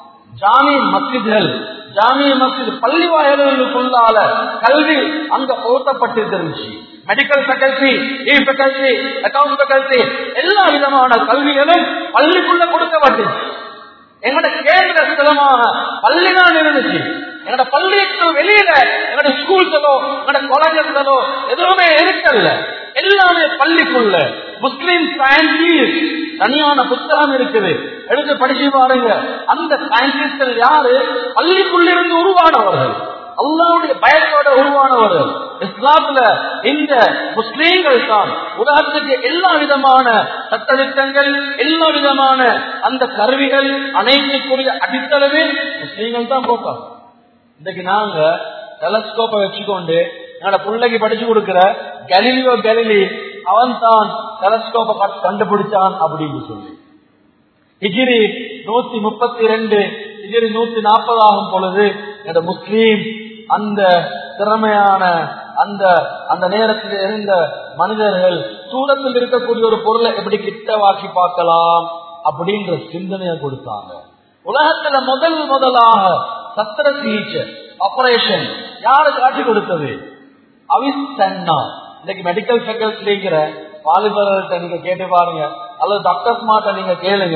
ஜாமி மஸ்ஜித்கள் ஜாமிய மஸ்ஜித் பள்ளி வாயிலுக்குள்ளால கல்வி அங்க போர்த்தப்பட்டிருந்துச்சு medical faculty e faculty account faculty எல்லா விதமான கல்விகளும் பள்ளிக்குள்ள கொடுக்கப்பட்டுச்சு எங்களோட கேந்திர ஸ்தலமாக பள்ளிதான் இருந்துச்சு எங்களோட பள்ளிக்கு வெளியில எங்களோட ஸ்கூல்ஸலோ எங்களோட காலேஜஸ்களோ எதுவுமே இருக்கல்ல எல்லாமே பள்ளிக்குள்ள முஸ்லிம் சயின்டிஸ்ட் தனியான புத்தகம் இருக்குது எடுத்து படிச்சு பாருங்க அந்த சயின்டிஸ்ட்கள் யாரு பள்ளிக்குள்ளிருந்து உருவானவர்கள் அல்லாவுடைய பயத்தோட உருவானவர்கள் இஸ்லாத்துல இந்த முஸ்லீம்கள் தான் உலகத்துக்கு எல்லா விதமான சட்டத்திட்டங்கள் எல்லா விதமான அந்த கருவிகள் அனைத்துக்குரிய அடித்தளவே முஸ்லீம்கள் தான் போட்டாங்க இன்னைக்கு நாங்க டெலஸ்கோப்பை வச்சுக்கொண்டு என்னோட பிள்ளைக்கு படிச்சு கொடுக்கிற கலிலியோ கலிலி அவன் தான் டெலஸ்கோப்பை கண்டுபிடிச்சான் அப்படின்னு சொல்லி ஹிஜிரி நூத்தி முப்பத்தி ரெண்டு ஹிஜிரி நூத்தி நாற்பது ஆகும் பொழுது இந்த முஸ்லீம் அந்த திறமையான அந்த அந்த நேரத்தில் இருந்த மனிதர்கள் தூரத்தில் இருக்கக்கூடிய ஒரு பொருளை எப்படி கிட்டவாக்கி பார்க்கலாம் அப்படின்ற சிந்தனையை கொடுத்தாங்க உலகத்துல முதல் முதலாக சத்திர சிகிச்சை ஆபரேஷன் யாரு காட்சி கொடுத்தது அவிஸ்தன்னா இன்னைக்கு மெடிக்கல் ஃபேக்கல்டிங்கிற வாலிபர்கள்ட்ட நீங்க கேட்டு பாருங்க அல்லது டாக்டர்ஸ் மாட்ட நீங்க கேளுங்க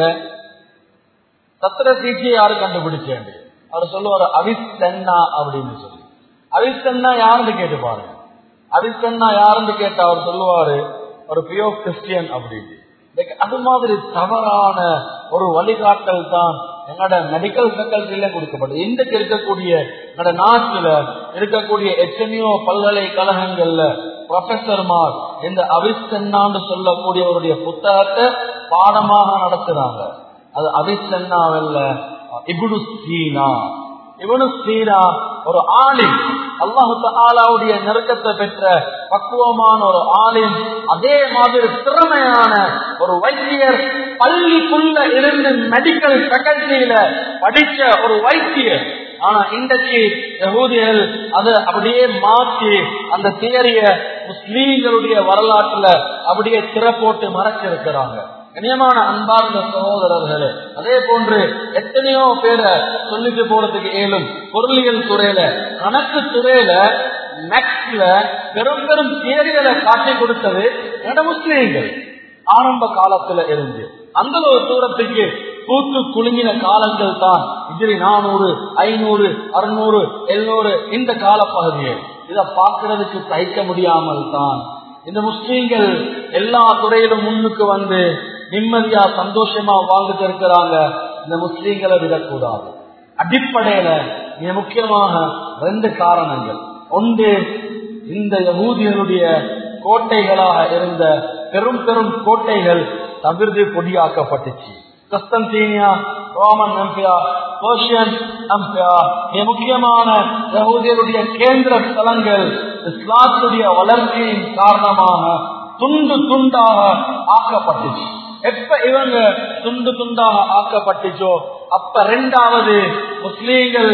சத்திர சிகிச்சை யாரு கண்டுபிடிச்சேன் அவர் சொல்லுவார் அவிஸ்தன்னா அப்படின்னு சொல்லி அவிஸ்தன்னா யாருன்னு கேட்டு பாருங்க அவிஸ்தன்னா யாருன்னு கேட்டா அவர் சொல்லுவாரு ஒரு பியோ கிறிஸ்டியன் அப்படின்னு அது மாதிரி தவறான ஒரு வழிகாட்டல் தான் எங்களோட மெடிக்கல் ஃபேக்கல்டில கொடுக்கப்படும் இன்றைக்கு இருக்கக்கூடிய எங்களோட நாட்டுல இருக்கக்கூடிய எத்தனையோ பல்கலைக்கழகங்கள்ல ப்ரொஃபசர்மார் இந்த அவிஸ்தன்னான்னு சொல்லக்கூடியவருடைய புத்தகத்தை பாடமாக நடத்துறாங்க அது அவிஸ்தன்னாவல்ல இபுடு சீனா இவனு சீனா ஒரு ஆலிம் அல்லாஹு ஆலாவுடைய நெருக்கத்தை பெற்ற பக்குவமான ஒரு ஆலிம் அதே மாதிரி திறமையான ஒரு வைத்தியர் பள்ளிக்குள்ள இருந்து மெடிக்கல் ஃபேக்கல்டியில படிச்ச ஒரு வைத்தியர் ஆனா இன்றைக்கு யகூதிகள் அதை அப்படியே மாற்றி அந்த தியரிய முஸ்லீம்களுடைய வரலாற்றுல அப்படியே திறப்போட்டு மறைச்சிருக்கிறாங்க கண்ணியமான அன்பார்ந்த சகோதரர்களே அதே போன்று எத்தனையோ பேரை சொல்லிட்டு போறதுக்கு ஏலும் பொருளியல் துறையில கணக்கு துறையில மேக்ஸ்ல பெரும் பெரும் தியரிகளை காட்டி கொடுத்தது எட முஸ்லீம்கள் ஆரம்ப காலத்துல இருந்து அந்த ஒரு தூரத்துக்கு பூத்து குலுங்கின காலங்கள் தான் இதிரி நானூறு ஐநூறு அறுநூறு எழுநூறு இந்த கால பகுதியை இதை பார்க்கறதுக்கு தைக்க முடியாமல் தான் இந்த முஸ்லீம்கள் எல்லா துறையிலும் முன்னுக்கு வந்து நிம்மதியா சந்தோஷமா வாழ்ந்துட்டு இருக்கிறாங்க இந்த முஸ்லீம்களை விடக்கூடாது அடிப்படையில மிக முக்கியமாக ரெண்டு காரணங்கள் ஒன்று இந்த யகூதியருடைய கோட்டைகளாக இருந்த பெரும் பெரும் கோட்டைகள் தவிர்த்து பொடியாக்கப்பட்டுச்சு கஸ்தந்தீனியா ரோமன் எம்பியா பர்ஷியன் எம்பியா மிக முக்கியமான யகூதியருடைய கேந்திர ஸ்தலங்கள் இஸ்லாத்துடைய வளர்ச்சியின் காரணமாக துண்டு துண்டாக ஆக்கப்பட்டுச்சு எப்ப இவங்க துண்டு துண்டாக ஆக்கப்பட்டுச்சோ அப்ப ரெண்டாவது முஸ்லீம்கள்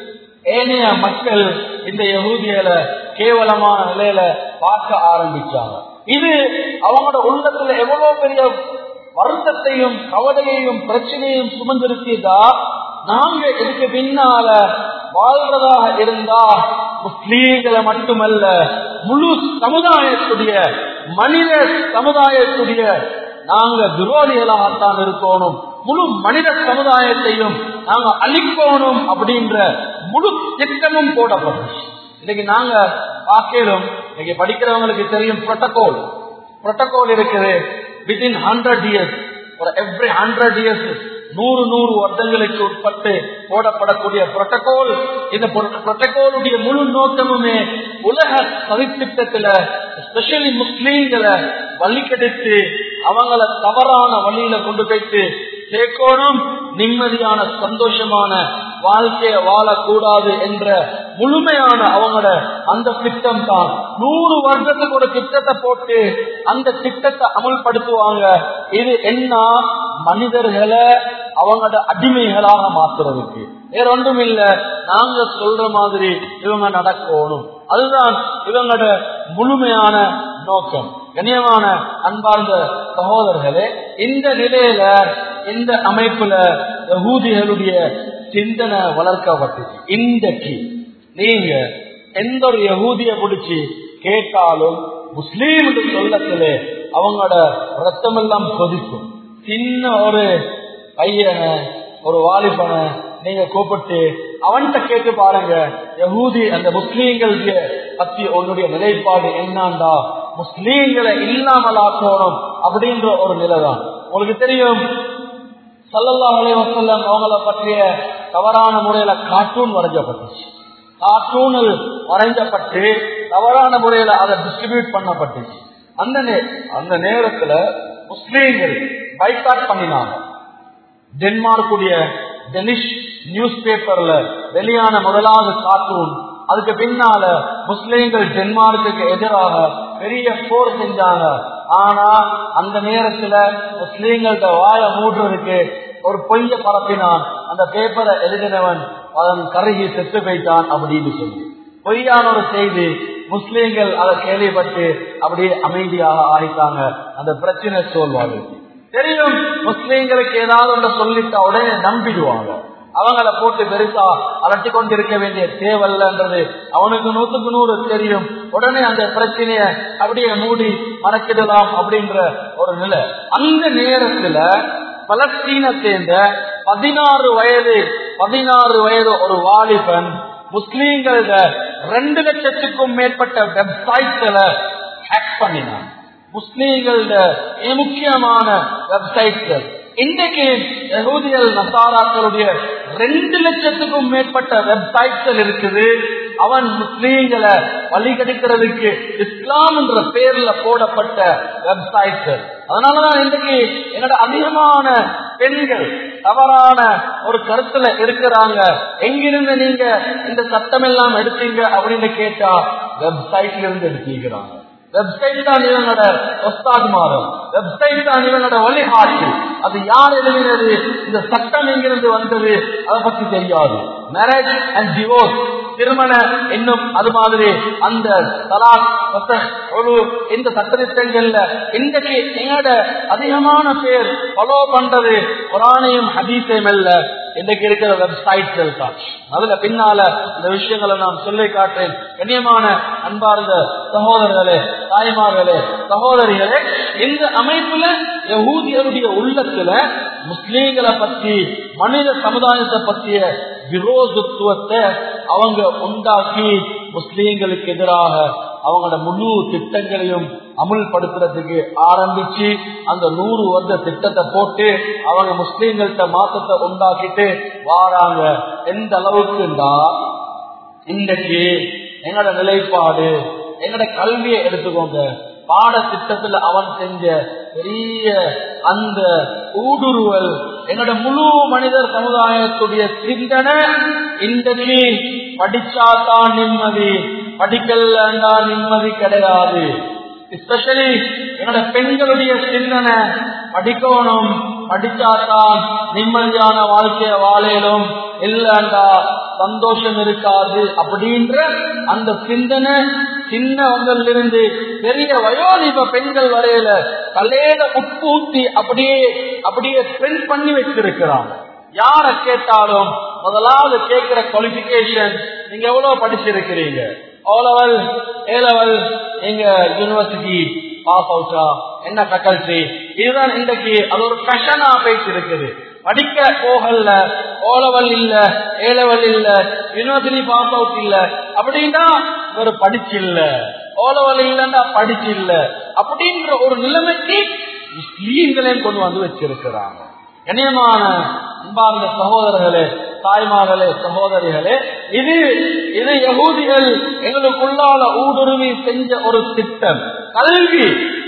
ஏனைய மக்கள் இந்த யகூதியில கேவலமான நிலையில பார்க்க ஆரம்பிச்சாங்க இது அவங்களோட உள்ளத்துல எவ்வளவு பெரிய வருத்தத்தையும் கவலையையும் பிரச்சனையும் சுமந்திருத்தா நாங்க இதுக்கு பின்னால வாழ்றதாக இருந்தா முஸ்லீம்களை மட்டுமல்ல முழு சமுதாயத்துடைய மனித சமுதாயத்துடைய நாங்க விரோதிகளாகத்தான் இருக்கணும் முழு மனித சமுதாயத்தையும் நாங்க அழிக்கணும் அப்படின்ற முழு திட்டமும் போடப்பட்டுச்சு இன்னைக்கு நாங்க பார்க்கிறோம் இன்னைக்கு படிக்கிறவங்களுக்கு தெரியும் புரோட்டோகால் புரோட்டோகால் இருக்குது வித்தின் ஹண்ட்ரட் இயர்ஸ் ஒரு எவ்ரி ஹண்ட்ரட் இயர்ஸ் நூறு நூறு வருடங்களுக்கு உட்பட்டு போடப்படக்கூடிய புரோட்டோகால் இந்த புரோட்டோகாலுடைய முழு நோக்கமுமே உலக சதித்திட்டத்துல ஸ்பெஷலி முஸ்லீம்களை வழிகெடுத்து அவங்கள தவறான வழியில கொண்டு போயிட்டு சேர்க்கணும் நிம்மதியான சந்தோஷமான வாழ்க்கைய வாழக்கூடாது என்ற முழுமையான அவங்களோட அந்த திட்டம் தான் நூறு வருஷத்துக்கு ஒரு திட்டத்தை போட்டு அந்த திட்டத்தை அமல்படுத்துவாங்க இது என்ன மனிதர்களை அவங்களோட அடிமைகளாக மாத்துறதுக்கு வேற ஒன்றும் இல்ல நாங்க சொல்ற மாதிரி இவங்க நடக்கணும் அதுதான் இவங்களோட முழுமையான நோக்கம் கண்ணியமான அன்பார்ந்த சகோதரர்களே இந்த நிலையில இந்த அமைப்புல யகூதிகளுடைய சிந்தனை வளர்க்கப்பட்டுச்சு இன்றைக்கு நீங்க எந்த ஒரு யகூதிய பிடிச்சி கேட்டாலும் முஸ்லீம் சொல்லத்துல அவங்களோட ரத்தம் எல்லாம் கொதிக்கும் சின்ன ஒரு பையனை ஒரு வாலிபனை நீங்க கூப்பிட்டு அவன்கிட்ட கேட்டு பாருங்க யகூதி அந்த முஸ்லீம்களுடைய பத்தி உன்னுடைய நிலைப்பாடு என்னண்டா முஸ்லீம்களை இல்லாமல் ஆக்கணும் அப்படின்ற ஒரு நிலைதான் உங்களுக்கு தெரியும் சல்லல்லா அலைவசல்லம் அவங்கள பற்றிய தவறான முறையில கார்ட்டூன் வரைஞ்சப்பட்டுச்சு கார்ட்டூனில் வரைஞ்சப்பட்டு தவறான முறையில அதை டிஸ்ட்ரிபியூட் பண்ணப்பட்டுச்சு அந்த நே- அந்த நேரத்துல முஸ்லீம்கள் பைக்காட் பண்ணினாங்க டென்மார்க்குடைய டெனிஷ் நியூஸ் பேப்பர்ல வெளியான முதலாவது கார்ட்டூன் அதுக்கு பின்னால முஸ்லிம்கள் டென்மார்க்குக்கு எதிராக பெரிய போர் செஞ்சாங்க ஆனா அந்த நேரத்துல முஸ்லீம்கள்ட்ட வாய மூடுறதுக்கு ஒரு பொய்ய பரப்பினான் அந்த பேப்பரை எழுதினவன் அவன் கருகி செத்து போயிட்டான் அப்படின்னு சொல்லி பொய்யான ஒரு செய்தி முஸ்லீம்கள் அதை கேள்விப்பட்டு அப்படியே அமைதியாக ஆயிட்டாங்க அந்த பிரச்சனை சொல்வாங்க தெரியும் முஸ்லீம்களுக்கு ஏதாவது ஒன்று சொல்லிட்டா உடனே நம்பிடுவாங்க அவங்கள போட்டு பெருசா அலட்டி கொண்டிருக்க வேண்டிய தேவையில்லைன்றது அவனுக்கு நூத்துக்கு நூறு தெரியும் உடனே அந்த பிரச்சனைய அப்படியே மூடி மறக்கிடலாம் அப்படின்ற ஒரு நிலை அந்த நேரத்துல பலஸ்தீனை சேர்ந்த பதினாறு வயது பதினாறு வயது ஒரு வாலிபன் முஸ்லீம்கள ரெண்டு லட்சத்துக்கும் மேற்பட்ட வெப்சைட்களை ஹேக் பண்ணினான் முஸ்லீம்கள முக்கியமான வெப்சைட்கள் இன்றைக்கு யகூதியல் நசாராக்களுடைய ரெண்டு லட்சத்துக்கும் மேற்பட்ட வெப்சைட்கள் இருக்குது அவன் முஸ்லீம்களை வழிகடிக்கிறதுக்கு இஸ்லாம் என்ற பேர்ல போடப்பட்ட வெப்சைட்கள் அதனாலதான் இன்றைக்கு என்னோட அதிகமான பெண்கள் தவறான ஒரு கருத்துல இருக்கிறாங்க எங்கிருந்து நீங்க இந்த சட்டம் எல்லாம் எடுத்தீங்க அப்படின்னு கேட்டா வெப்சைட்ல இருந்து எடுத்திருக்கிறாங்க வெப்சைட் தான் இவங்களோட ஒஸ்தாகுமாரம் வெப்சைட் தான் இவங்களோட வழிகாட்டு அது யார் எழுதினது இந்த சட்டம் எங்கிருந்து வந்தது அதை பத்தி தெரியாது மேரேஜ் அண்ட் டிவோர்ஸ் திருமண இன்னும் அது மாதிரி அந்த தலாக் ஃபஸஹ், ஒரு இந்த சட்டத்திட்டங்கள்ல இன்றைக்கு எங்களோட அதிகமான பேர் ஃபாலோ பண்றது குரானையும் ஹதீஸையும் அல்ல இன்றைக்கு இருக்கிற வெப்சைட்கள் தான் அதுல பின்னால இந்த விஷயங்களை நாம் சொல்லி காட்டேன் கண்ணியமான அன்பார்ந்த சகோதரர்களே தாய்மார்களே சகோதரிகளே இந்த அமைப்புல யகூதியருடைய உள்ளத்துல முஸ்லீம்களை பத்தி மனித சமுதாயத்தை பற்றிய விரோதத்துவத்தை அவங்க உண்டாக்கி முஸ்லீம்களுக்கு எதிராக அவங்களோட முழு திட்டங்களையும் அமுல்படுத்துறதுக்கு ஆரம்பிச்சு அந்த நூறு வருட திட்டத்தை போட்டு அவங்க முஸ்லீம்கள்ட்ட மாற்றத்தை உண்டாக்கிட்டு வாராங்க எந்த அளவுக்குண்டா இன்றைக்கு எங்களோட நிலைப்பாடு எங்களோட கல்வியை எடுத்துக்கோங்க பாடத்திட்டத்துல அவன் செஞ்ச பெரிய அந்த ஊடுருவல் என்னோட முழு மனிதர் சமுதாயத்துடைய சிந்தனை இன்றைக்கு படிச்சாதான் நிம்மதி படிக்கலன்னா நிம்மதி கிடையாது எஸ்பெஷலி என்னோட பெண்களுடைய சிந்தனை படிக்கணும் படிச்சாதான் நிம்மதியான வாழ்க்கைய வாழலும் இல்லண்டா சந்தோஷம் இருக்காது அப்படின்ற அந்த சிந்தனை சின்னவங்கள்ல இருந்து பெரிய வயோதிப பெண்கள் வரையில தலையில உட்பூத்தி அப்படியே அப்படியே ட்ரெண்ட் பண்ணி வச்சிருக்கிறாங்க யார கேட்டாலும் முதலாவது கேட்கிற குவாலிபிகேஷன் நீங்க எவ்வளவு படிச்சிருக்கிறீங்க ஓ லெவல் ஏ லெவல் எங்க யூனிவர்சிட்டி பாஸ் அவுட்டா என்ன ஃபேக்கல்டி இதுதான் இன்றைக்கு அது ஒரு ஃபேஷனா போயிட்டு இருக்குது படிக்க போகல ஓ லெவல் இல்ல ஏ லெவல் இல்ல யூனிவர்சிட்டி பாஸ் அவுட் இல்ல அப்படின்னா ஒரு படிச்சு இல்ல ஓ லெவல் இல்லன்னா படிச்சு இல்ல அப்படின்ற ஒரு நிலைமைக்கு முஸ்லீம்களையும் கொண்டு வந்து வச்சிருக்கிறாங்க கண்ணியமான அன்பார்ந்த சகோதரர்களே தாய்மார்களே சகோதரிகளே இது இது யகூதிகள் எங்களுக்குள்ளால ஊடுருவி செஞ்ச ஒரு திட்டம் கல்வி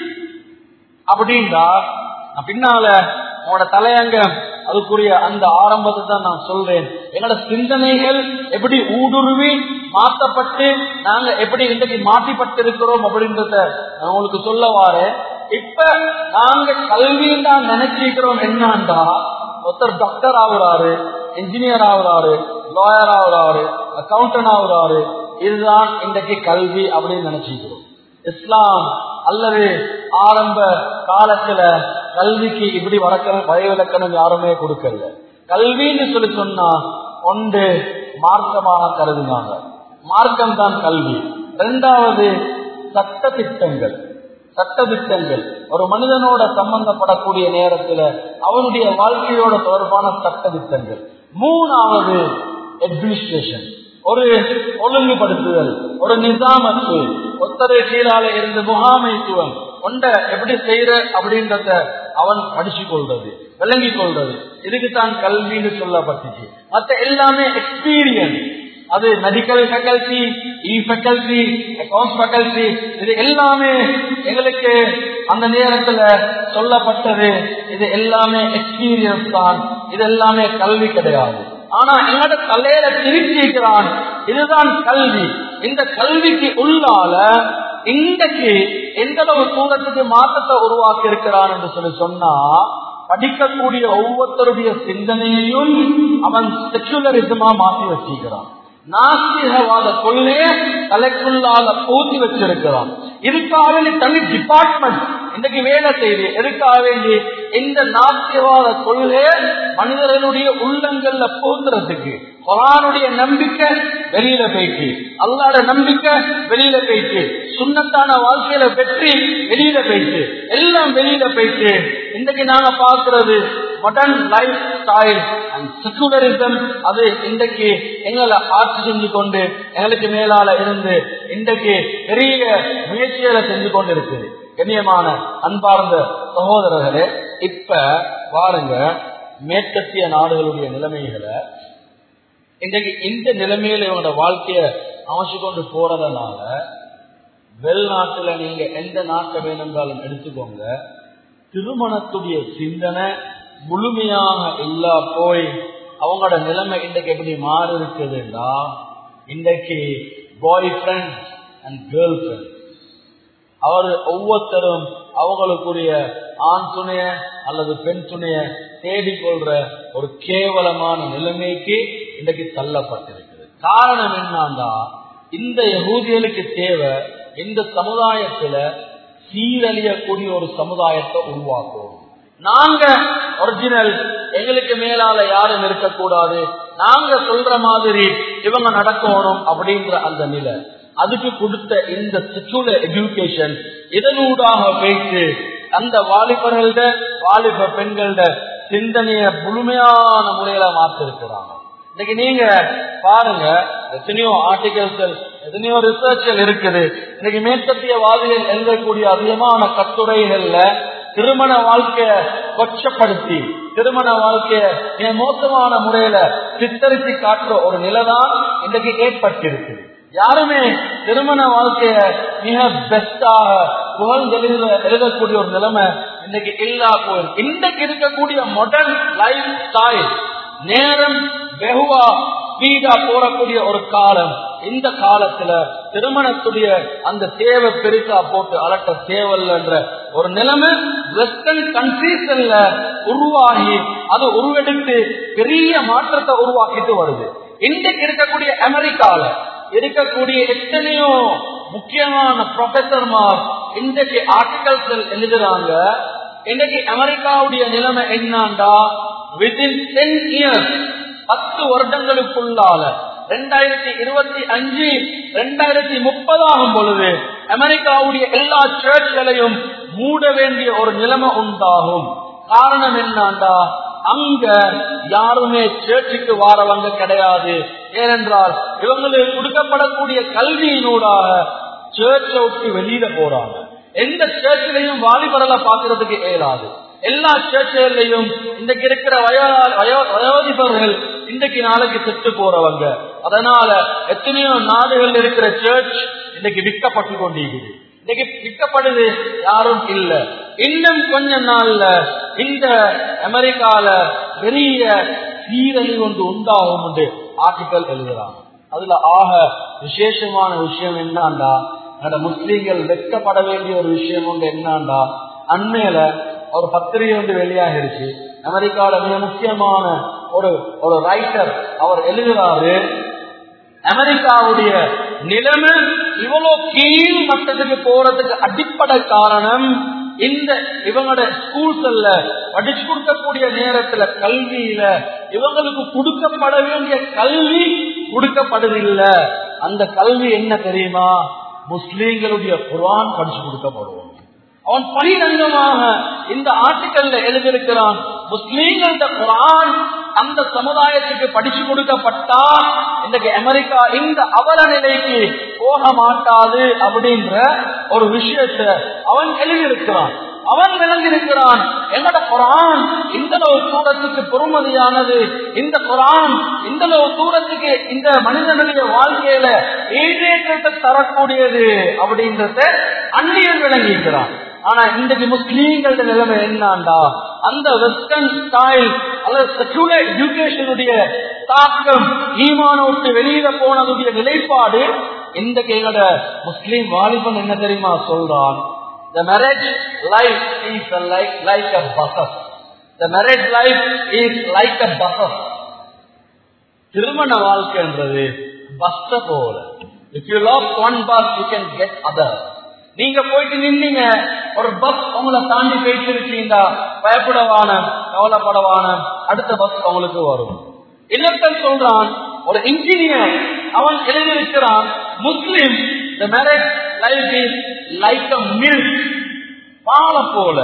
அப்படின்னா நான் பின்னால உங்களோட தலையங்கம் அதுக்குரிய அந்த ஆரம்பத்தை தான் நான் சொல்றேன் எங்களோட சிந்தனைகள் எப்படி ஊடுருவி மாற்றப்பட்டு நாங்க எப்படி இன்றைக்கு மாற்றிப்பட்டு இருக்கிறோம் அப்படின்றத நான் உங்களுக்கு சொல்ல வாரேன் இப்ப நாங்க கல்வின்னு தான் நினைச்சிருக்கிறோம் என்னன்னா ஒருத்தர் டாக்டர் ஆகுறாரு இன்ஜினியர் ஆகுறாரு லாயர் ஆகுறாரு அக்கௌண்டன்ட் ஆகுறாரு இதுதான் இன்றைக்கு கல்வி அப்படின்னு நினைச்சிக்கிறோம் இஸ்லாம் அல்லது ஆரம்ப காலத்துல கல்விக்கு இப்படி வழக்க வயவிலக்கணம் யாருமே கொடுக்கல கல்வின்னு சொல்லி சொன்னா ஒன்று மார்க்கமாக கருதினாங்க மார்க்கம் தான் கல்வி இரண்டாவது சட்ட திட்டங்கள் சட்ட திட்டங்கள் ஒரு மனிதனோட சம்பந்தப்படக்கூடிய நேரத்துல அவனுடைய வாழ்க்கையோட தொடர்பான சட்ட திட்டங்கள் மூணாவது அட்மினிஸ்ட்ரேஷன் ஒரு ஒழுங்குபடுத்துதல் ஒரு நிசாமத்து ஒத்தரை கீழால இருந்து முகாமைத்துவம் கொண்ட எப்படி செய்யற அப்படின்றத அவன் படிச்சு கொள்றது விளங்கி கொள்றது இதுக்கு தான் கல்வின்னு சொல்லப்பட்டுச்சு மத்த எல்லாமே எக்ஸ்பீரியன்ஸ் அது medical faculty e faculty accounts faculty இது எல்லாமே எங்களுக்கு அந்த நேரத்துல சொல்லப்பட்டது இது எல்லாமே எக்ஸ்பீரியன்ஸ் தான் இது எல்லாமே கல்வி கிடையாது ஆனா எங்கட தலையில திருச்சிக்கிறான் இதுதான் கல்வி இந்த கல்விக்கு உள்ளால இன்றைக்கு எந்த அளவு தூரத்துக்கு மாற்றத்தை உருவாக்கி இருக்கிறான் என்று சொல்லி சொன்னா படிக்கக்கூடிய ஒவ்வொருத்தருடைய சிந்தனையையும் அவன் செக்குலரிசமா மாற்றி வச்சிருக்கிறான் நாஸ்திகவாத கொள்ளைய தலைக்குள்ளால பூத்தி வச்சிருக்கிறான் இதுக்காக வேண்டி தனி டிபார்ட்மெண்ட் இன்னைக்கு வேலை செய்து எதுக்காக வேண்டி இந்த நாஸ்திகவாத கொள்கைய மனிதர்களுடைய உள்ளங்கள்ல பூத்துறதுக்கு குரானுடைய நம்பிக்கை வெளியில போயிட்டு அல்லாட நம்பிக்கை வெளியில போயிட்டு சுண்ணத்தான வாழ்க்கையில வெற்றி வெளியில போயிட்டு எல்லாம் வெளியில போயிட்டு இன்னைக்கு நாங்க பாக்குறது modern life style and secularism அது இன்றைக்கு எங்களை ஆட்சி செஞ்சு கொண்டு எங்களுக்கு மேலால இருந்து இன்றைக்கு பெரிய முயற்சிகளை செஞ்சு கொண்டு இருக்குது கண்ணியமான அன்பார்ந்த சகோதரர்களே இப்ப பாருங்க மேற்கத்திய நாடுகளுடைய நிலைமைகளை இன்றைக்கு இந்த நிலைமையில இவங்களோட வாழ்க்கைய அமைச்சு கொண்டு போறதுனால வெளிநாட்டுல நீங்க எந்த நாட்டை வேணும்னாலும் எடுத்துக்கோங்க திருமணத்துடைய சிந்தனை முழுமையாக இல்லா போய் அவங்களோட நிலைமை இன்றைக்கு எப்படி மாறி இருக்குதுன்னா இன்றைக்கு boy friend and girl friend அவர் ஒவ்வொருத்தரும் அவங்களுக்குரிய ஆண் துணைய அல்லது பெண் துணைய தேடிக்கொள்ற ஒரு கேவலமான நிலைமைக்கு இன்றைக்கு தள்ளப்பட்டிருக்குது காரணம் என்னன்னா இந்த யகூதிகளுக்கு தேவை இந்த சமுதாயத்துல சீரழியக்கூடிய ஒரு சமுதாயத்தை உருவாக்குவோம் நாங்க ஒரிஜினல் எங்களுக்கு மேலால யாரும் இருக்கக்கூடாது நாங்க சொல்ற மாதிரி இவங்க நடக்கணும் அப்படின்ற அந்த நிலை அதுக்கு கொடுத்த இந்த செக்குலர் எஜுகேஷன் இதனூடாக போயிட்டு அந்த வாலிபர்கள்ட வாலிப பெண்கள்ட சிந்தனைய முழுமையான முறையில மாத்திருக்கிறாங்க இன்னைக்கு நீங்க பாருங்க எத்தனையோ ஆர்டிகல்ஸ் எத்தனையோ ரிசர்ச்கள் இருக்குது இன்னைக்கு மேற்கத்திய வாதிகள் எழுதக்கூடிய அதிகமான கட்டுரைகள்ல திருமண வாழ்க்கைய கொச்சப்படுத்தி திருமண வாழ்க்கைய மிக மோசமான முறையில சித்தரித்து காட்டுற ஒரு நிலைதான் இன்றைக்கு ஏற்பட்டிருக்கு யாருமே திருமண வாழ்க்கைய மிக பெஸ்டாக புகழ்ந்தெழுத எழுதக்கூடிய ஒரு நிலைமை இன்னைக்கு இல்லா போயிருக்கு இன்றைக்கு இருக்கக்கூடிய மாடர்ன் லைஃப் ஸ்டைல் நேரம் வெகுவா ஸ்பீடா போறக்கூடிய ஒரு காலம் இந்த காலத்துல திருமணத்துடைய அந்த தேவை பெருசா போட்டு அலட்ட தேவைன்ற ஒரு நிலைமை வெஸ்டர்ன் கண்ட்ரீஸ்ல உருவாகி அது உருவெடுத்து பெரிய மாற்றத்தை உருவாக்கிட்டு வருது இன்றைக்கு இருக்கக்கூடிய அமெரிக்கால இருக்கக்கூடிய எத்தனையோ முக்கியமான ப்ரொஃபசர்மார் இன்றைக்கு ஆர்டிகல்ஸ் எழுதுறாங்க இன்னைக்கு அமெரிக்காவுடைய நிலைமை என்னண்டா வித்தின் டென் இயர்ஸ் பத்து வருடங்களுக்குள்ளால ரெண்டாயிரத்தி இருபத்தி அஞ்சு ரெண்டாயிரத்தி முப்பதாகும் பொழுது அமெரிக்காவுடைய எல்லா சர்ச்களையும் மூட வேண்டிய ஒரு நிலைமை உண்டாகும் காரணம் என்னண்டா அங்க யாருமே சேர்ச்சுக்கு வாரவங்க கிடையாது ஏனென்றால் இவங்களுக்கு கொடுக்கப்படக்கூடிய கல்வியினூடாக சேர்ச்சை விட்டு வெளியில போறாங்க எந்த சேர்ச்சிலையும் வாலிபரலை பாக்குறதுக்கு இயலாது எல்லா சேர்ச்சிலையும் இன்றைக்கு இருக்கிற வயோ வயோதிபர்கள் இன்றைக்கு நாளைக்கு செத்து போறவங்க அதனால எத்தனையோ நாடுகள் இருக்கிற சர்ச் இன்னைக்கு விற்கப்பட்டு கொண்டிருக்குது இன்னைக்கு விற்கப்படுது யாரும் இல்ல இன்னும் கொஞ்ச நாள்ல இந்த அமெரிக்கால பெரிய சீரழி ஒன்று உண்டாகும் என்று ஆர்டிக்கல் எழுதுறாங்க அதுல ஆக விசேஷமான விஷயம் என்னண்டா அந்த முஸ்லீம்கள் வெட்கப்பட வேண்டிய ஒரு விஷயம் ஒன்று என்னண்டா அண்மையில ஒரு பத்திரிகை ஒன்று வெளியாகிருச்சு அமெரிக்கால மிக முக்கியமான ஒரு ஒரு ரைட்டர் அவர் எழுதுறாரு அமெரிக்காவுடைய நிலைமை இவ்வளவு கீழ் மட்டத்துக்கு போறதுக்கு அடிப்படை காரணம் இந்த இவங்களோட ஸ்கூல்ஸ்ல படிச்சு கொடுக்கக்கூடிய நேரத்துல கல்வியில இவங்களுக்கு கொடுக்கப்பட வேண்டிய கல்வி கொடுக்கப்படுதில்லை அந்த கல்வி என்ன தெரியுமா முஸ்லீம்களுடைய குரான் படிச்சு கொடுக்கப்படும் அவன் பரிரங்கமாக இந்த ஆர்டிக்கல்ல எழுதியிருக்கிறான் முஸ்லீம்கள குரான் அந்த சமுதாயத்துக்கு படிச்சு கொடுக்கப்பட்டா இன்றைக்கு அமெரிக்கா இந்த அவல நிலைக்கு போக மாட்டாது அப்படின்ற ஒரு விஷயத்த அவன் எழுதியிருக்கிறான் அவன் விளங்கியிருக்கிறான் எங்கட குரான் இந்த அளவு தூரத்துக்கு பொறுமதியானது இந்த குரான் இந்த அளவு தூரத்துக்கு இந்த மனிதனுடைய வாழ்க்கையில ஈடேற்றத்தை தரக்கூடியது அப்படின்றத அந்நியன் விளங்கியிருக்கிறான் ஆனா இன்றைக்கு முஸ்லீம்களோட நிலைமை என்னண்டா அந்த வெஸ்டர்ன் ஸ்டைல் அல்லது செக்குலர் எஜுகேஷனுடைய தாக்கம் ஈமான விட்டு வெளியில போனதுடைய நிலைப்பாடு இன்றைக்கு எங்களோட முஸ்லீம் வாலிபன் என்ன தெரியுமா சொல்றான் The marriage life is a like, like a buses. The marriage life is like a buses. திருமண வாழ்க்கைன்றது பஸ்ஸ போல if you lose one bus you can get other நீங்க போயிட்டு நின்னீங்க ஒரு பஸ் உங்களை தாண்டி போயிட்டு இருக்கீங்களா பயப்படவான கவலைப்படவான அடுத்த பஸ் உங்களுக்கு வரும் இன்னொருத்தன் சொல்றான் ஒரு இன்ஜினியர் அவன் எழுதியிருக்கிறான் முஸ்லிம் the marriage life is like a milk பால போல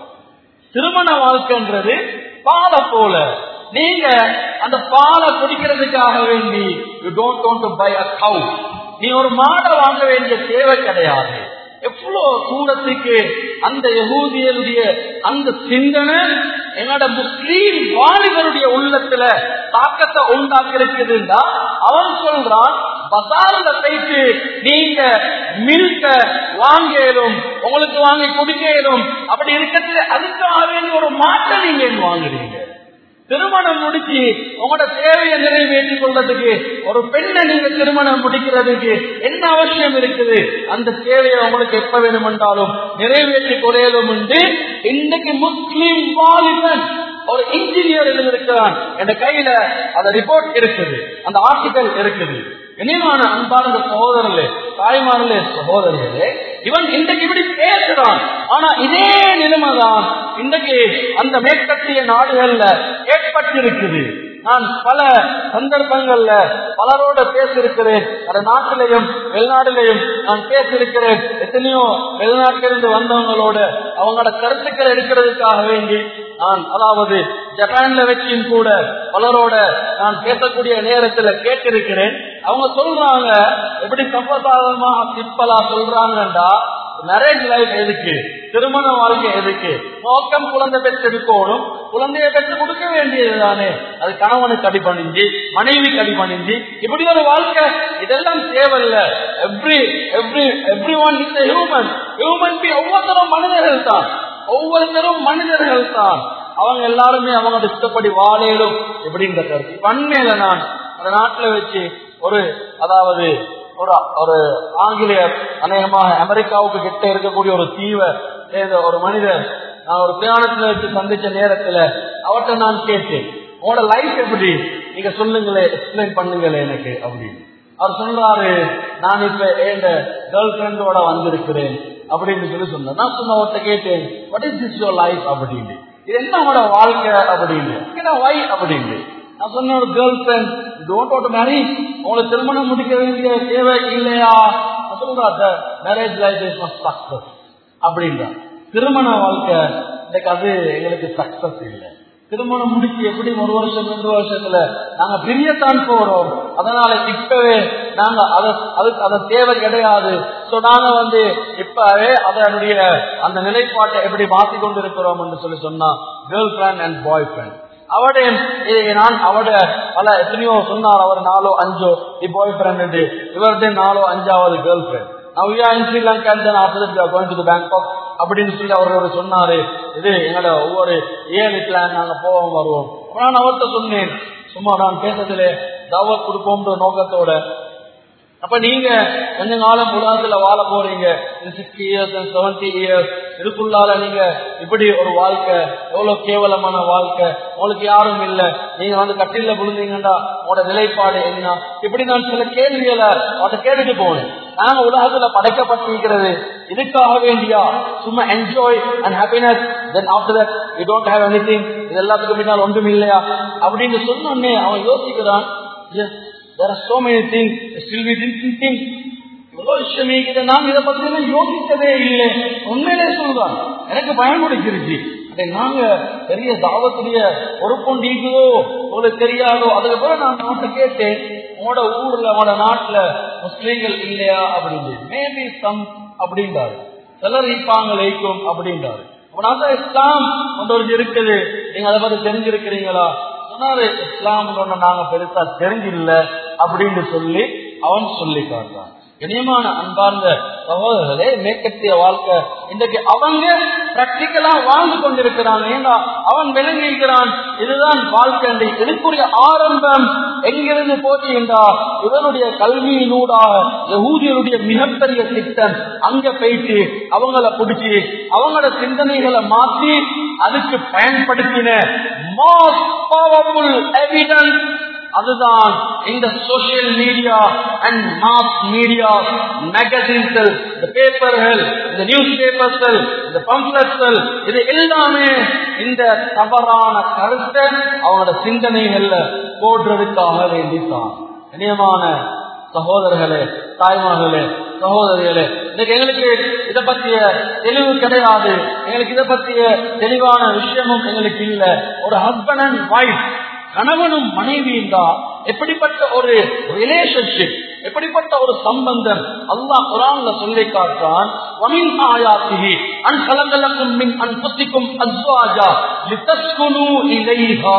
திருமண வாழ்க்கைன்றது பால போல நீங்க அந்த பாலை குடிக்கிறதுக்காக வேண்டி you don't want to buy a cow நீ ஒரு மாடை வாங்க வேண்டிய தேவை கிடையாது எவ்வளவு தூரத்துக்கு அந்த யகூதியருடைய அந்த சிந்தனை என்னோட முஸ்லீம் வாலிபருடைய உள்ளத்துல தாக்கத்தை உண்டாக்கி இருக்குதுன்னா அவன் சொல்றான் பசாரில போயிட்டு நீங்க மில்க வாங்கலும் உங்களுக்கு வாங்கி குடிக்கலும் அப்படி இருக்கிறது அதுக்காக வேண்டிய ஒரு மாட்டை நீங்க வாங்குறீங்க திருமணம் முடிச்சு உங்களோட தேவையை நிறைவேற்றிக் கொள்றதுக்கு ஒரு பெண்ணை நீங்க திருமணம் முடிக்கிறதுக்கு என்ன அவசியம் இருக்குது அந்த தேவையை உங்களுக்கு எப்ப வேணுமென்றாலும் நிறைவேற்றிக் கொள்ளையிலும் உண்டு இன்னைக்கு முஸ்லீம் வாலிபன் ஒரு இன்ஜினியர் எழுதியிருக்கிறான் என் கையில அந்த ரிப்போர்ட் இருக்குது அந்த ஆர்டிகல் இருக்குது இனிமான அன்பார்ந்த சகோதரர்களே தாய்மார்களே சகோதரர்களே இவன் இன்றைக்கு இப்படி பேசுறான் ஆனா இதே நிலைமைதான் இன்றைக்கு அந்த மேற்கத்திய நாடுகள்ல ஏற்பட்டிருக்குது நான் பல சந்தர்ப்பங்கள்ல பலரோட பேசியிருக்கிறேன் அந்த நாட்டிலையும் வெளிநாட்டிலையும் நான் பேசியிருக்கிறேன் எத்தனையோ வெளிநாட்டிலிருந்து வந்தவங்களோட அவங்களோட கருத்துக்களை எடுக்கிறதுக்காக வேண்டி நான் அதாவது ஜப்பான்ல வச்சும் கூட பலரோட நான் பேசக்கூடிய நேரத்துல கேட்டிருக்கிறேன் அவங்க சொல்றாங்க எப்படி சம்பசாதமா சிப்பலா சொல்றாங்கடா மேரேஜ் லைஃப் எதுக்கு திருமண வாழ்க்கை எதுக்கு நோக்கம் குழந்தை பெற்றெடுக்கணும் குழந்தைய பெற்று கொடுக்க வேண்டியது தானே அது கணவனுக்கு அடி பண்ணிஞ்சு மனைவிக்கு அடி பண்ணிஞ்சு இப்படி ஒரு வாழ்க்கை இதெல்லாம் தேவையில்ல every every every one is human human be ஒவ்வொருத்தரும் மனிதர்கள் தான் ஒவ்வொருத்தரும் மனிதர்கள் தான் அவங்க எல்லாருமே அவங்க இஷ்டப்படி வாழையிலும் எப்படின்ற கருத்து பண்மையில நான் அந்த நாட்டுல வச்சு ஒரு அதாவது ஒரு ஒரு ஆங்கிலேயர் அநேகமாக அமெரிக்காவுக்கு கிட்ட இருக்கக்கூடிய ஒரு தீவை சேர்ந்த ஒரு மனிதர் நான் ஒரு பிரயாணத்துல வச்சு சந்திச்ச நேரத்துல அவர்கிட்ட நான் கேட்டேன் உங்களோட லைஃப் எப்படி நீங்க சொல்லுங்களே எக்ஸ்பிளைன் பண்ணுங்களே எனக்கு அப்படின்னு அவர் சொல்றாரு நான் இப்ப என் கேர்ள் ஃபிரெண்டோட வந்திருக்கிறேன் அப்படின்னு சொல்லி சொன்னேன் நான் சும்மா அவர்கிட்ட கேட்டேன் what is this your life அப்படின்னு இது என்ன உங்களோட வாழ்க்கை அப்படின்னு வை அப்படின்னு நான் சொன்ன ஒரு girl friend don't what marry உங்களுக்கு திருமணம் முடிக்க வேண்டிய தேவை இல்லையா சொல்றாங்க மேரேஜ் லைஃப் இஸ் சக்சஸ் அப்படின்ற திருமண வாழ்க்கை இன்னைக்கு அது எங்களுக்கு சக்சஸ் இல்லை திருமணம் முடிச்சு எப்படி ஒரு வருஷம் ரெண்டு வருஷத்துல நாங்க பிரியத்தான் போறோம் அதனால இப்பவே நாங்க அதை அதுக்கு அதை தேவை கிடையாது சோ நாங்க வந்து இப்பவே அதனுடைய அந்த நிலைப்பாட்டை எப்படி மாத்தி கொண்டு இருக்கிறோம் என்று சொல்லி சொன்னா girl friend and boy friend அவட நான் அவட பல எத்தனையோ சொன்னார் அவர் நாலோ அஞ்சோ தி பாய் ஃப்ரெண்ட் இவருடைய நாலோ அஞ்சாவது girl friend Now we are in Sri Lanka and then after that we are going to the Bangkok அப்படின்னு சொல்லி அவர் சொன்னாரு இது எங்களோட ஒவ்வொரு ஏழு பிளான் நாங்க போவோம் வருவோம் நான் அவர்கிட்ட சொன்னேன் சும்மா நான் பேசுறதுல தாவத் கொடுப்போம்ன்ற நோக்கத்தோட அப்ப நீங்க கொஞ்ச காலம் உலகத்துல வாழ போறீங்க சிக்ஸ்டி இயர்ஸ் செவன்டி இயர்ஸ் இதுக்குள்ளால நீங்க இப்படி ஒரு வாழ்க்கை எவ்வளவு கேவலமான வாழ்க்கை உங்களுக்கு யாரும் இல்ல நீங்க வந்து கட்டில விழுந்தீங்கன்னா உங்களோட நிலைப்பாடு என்ன இப்படி நான் சில கேள்விகளை அவட்ட கேட்டுட்டு போனேன் நாங்க உலகத்துல படைக்கப்பட்டிருக்கிறது இதுக்காக வேண்டியா சும்மா enjoy and happiness then after that you don't have any thing இது எல்லாத்துக்கும் பின்னால் ஒன்றும் இல்லையா அப்படின்னு சொன்னோடனே அவன் யோசிக்கிறான் yes there are so many things still we didn't think எவ்வளவு விஷயம் இருக்குது நான் இதை பத்தி எல்லாம் யோசிக்கவே இல்லை உண்மையிலே சொல்றான் எனக்கு பயம் கொடுக்கிருச்சு அதை நாங்க பெரிய தாவத்துடைய பொறுப்புண்டு இருக்குதோ உங்களுக்கு தெரியாதோ அதுக்கப்புறம் நான் நாட்டை கேட்டேன் உங்களோட ஊர்ல உங்களோட நாட்டுல முஸ்லீம்கள் இல்லையா அப்படின்னு மேபி சம் அப்படின்றாரு சிலர் இருப்பாங்க லைக்கும் அப்படின்றாரு உனக்கு இஸ்லாம் ஒன்று ஒரு இருக்குது நீங்க அதை பத்தி தெரிஞ்சிருக்கிறீங்களா சொன்னாரு இஸ்லாம் ஒன்று நாங்க பெருசா தெரிஞ்சில்ல அப்படின்னு சொல்லி அவன் சொல்லி காட்டான் இனியமான அன்பார்ந்த சகோதரர்களே மேற்கத்திய வாழ்க்கை இன்றைக்கு அவங்க பிராக்டிக்கலா வாழ்ந்து கொண்டிருக்கிறாங்க ஏன்னா அவன் விளங்குகிறான் இதுதான் வாழ்க்கை இதுக்குரிய ஆரம்பம் எங்கிருந்து போச்சு என்றால் இவனுடைய கல்வியினூடாக யகூதியருடைய மிகப்பெரிய திட்டம் அங்க போயிட்டு அவங்கள பிடிச்சி அவங்களோட சிந்தனைகளை மாற்றி அதுக்கு பயன்படுத்தின மோஸ்ட் பவர்ஃபுல் எவிடன்ஸ் அதுதான் இந்த social media and mass media மேகசின்கள் இந்த பேப்பர்கள் இந்த நியூஸ் பேப்பர்கள் இந்த பம்ப்லெட்கள் இது எல்லாமே இந்த தவறான கருத்தை அவங்களோட சிந்தனைகள்ல போடுறதுக்காக வேண்டித்தான் இனியமான சகோதரர்களே தாய்மார்களே சகோதரிகளே இன்னைக்கு எங்களுக்கு இதை பத்திய தெளிவு கிடையாது எங்களுக்கு இதை பத்திய தெளிவான விஷயமும் எங்களுக்கு இல்லை ஒரு ஹஸ்பண்ட் அண்ட் ஒய்ஃப் கணவனும் மனைவியும் தான் எப்படிப்பட்ட ஒரு ரிலேஷன்ஷிப் எப்படிப்பட்ட ஒரு சம்பந்தம் அல்லாஹ் குரான்ல சொல்லி காட்டான் வமின் ஆயாத்திஹி அன் கலங்கலக்கும் மின் அன்புத்திக்கும் அஸ்வாஜா லிதஸ்குனு இலைஹா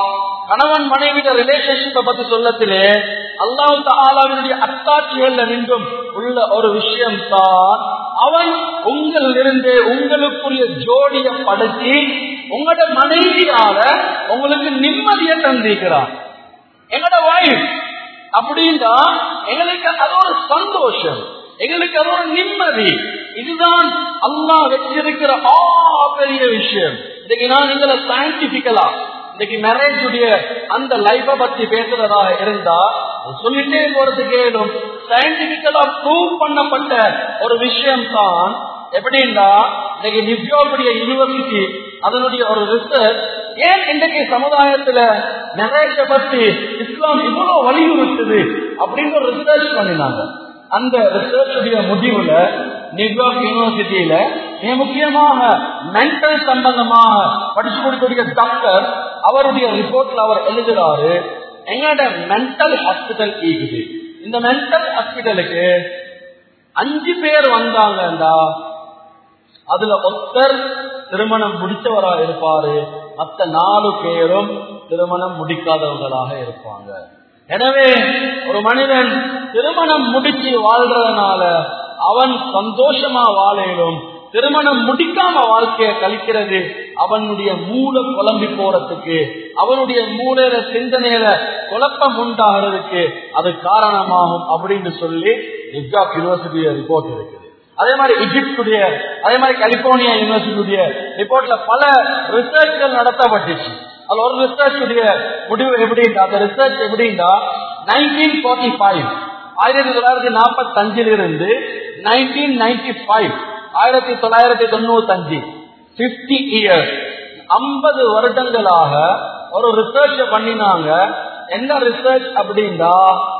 கணவன் மனைவிட ரிலேஷன்ஷிப்பை பத்தி சொல்லத்திலே அல்லாஹ் தாலாவினுடைய அத்தாட்சிகள்ல நின்றும் உள்ள ஒரு விஷயம் தான் அவன் உங்களிலிருந்து உங்களுக்குரிய ஜோடியை படுத்தி உங்களோட மனைவியால உங்களுக்கு நிம்மதியை தந்திக்கிறான் எங்களோட வாய்ஸ் அப்படின்னா எங்களுக்கு அது ஒரு சந்தோஷம் எங்களுக்கு அது ஒரு நிம்மதி இதுதான் அல்லாஹ் வச்சிருக்கிற ஆ பெரிய விஷயம் இன்னைக்கு நான் எங்களை சயின்டிபிக்கலா இன்னைக்கு மேரேஜ் உடைய அந்த லைஃப பத்தி பேசுறதாக இருந்தா சொல்லிட்டே போறது கேளும் சயின்டிபிக்கலா ப்ரூவ் பண்ணப்பட்ட ஒரு விஷயம் தான் எப்படின்னா இன்னைக்கு நியூயார்க்குடைய யூனிவர்சிட்டி அதனுடைய ஒரு ரிசர்ச் ஏன் இன்றைக்கு சமுதாயத்துல மேரேஜ பத்தி இஸ்லாம் இவ்வளவு வலியுறுத்துது அப்படின்னு ஒரு ரிசர்ச் பண்ணினாங்க அந்த ரிசர்ச்சுடைய முடிவுல நியூயார்க் யூனிவர்சிட்டியில மிக முக்கியமாக மென்டல் சம்பந்தமாக படிச்சு கொடுக்கக்கூடிய டாக்டர் அவருடைய ரிப்போர்ட்ல அவர் எழுதுறாரு எங்களோட மென்டல் ஹாஸ்பிட்டல் இருக்குது இந்த மென்டல் ஹாஸ்பிட்டலுக்கு அஞ்சு பேர் வந்தாங்கண்டா அதுல ஒருத்தர் திருமணம் முடிச்சவரா இருப்பாரு மத்த நாலு பேரும் திருமணம் முடிக்காதவங்களாக இருப்பாங்க எனவே ஒரு மனிதன் திருமணம் முடிச்சு வாழ்றதுனால அவன் சந்தோஷமா வாழையிலும் திருமணம் முடிக்காம வாழ்க்கைய கழிக்கிறது அவனுடைய மூளை குழம்பி போறதுக்கு அவனுடைய மூளையில சிந்தனையில குழப்பம் உண்டாகிறதுக்கு அது காரணமாகும் அப்படின்னு சொல்லி நிஜாக் யூனிவர்சிட்டிய ரிப்போர்ட் இருக்குது அதே மாதிரி இஜிப்டுடைய அதே மாதிரி கலிபோர்னியா யூனிவர்சிட்டியுடைய ரிப்போர்ட்ல பல ரிசர்ச்கள் நடத்தப்பட்டுச்சு அது ஒரு ரிசர்ச் முடிவு எப்படின்னா அந்த ரிசர்ச் எப்படின்னா நைன்டீன் ஃபார்ட்டி ஃபைவ் ஆயிரத்தி தொள்ளாயிரத்தி நாற்பத்தி அஞ்சில் இருந்து நைன்டீன் நைன்டி ஃபைவ் ஆயிரத்தி தொள்ளாயிரத்தி தொண்ணூத்தி அஞ்சு பிப்டி இயர்ஸ் ஐம்பது வருடங்களாக ஒரு ரிசர்ச் பண்ணினாங்க என்ன ரிசர்ச் அப்படின்னா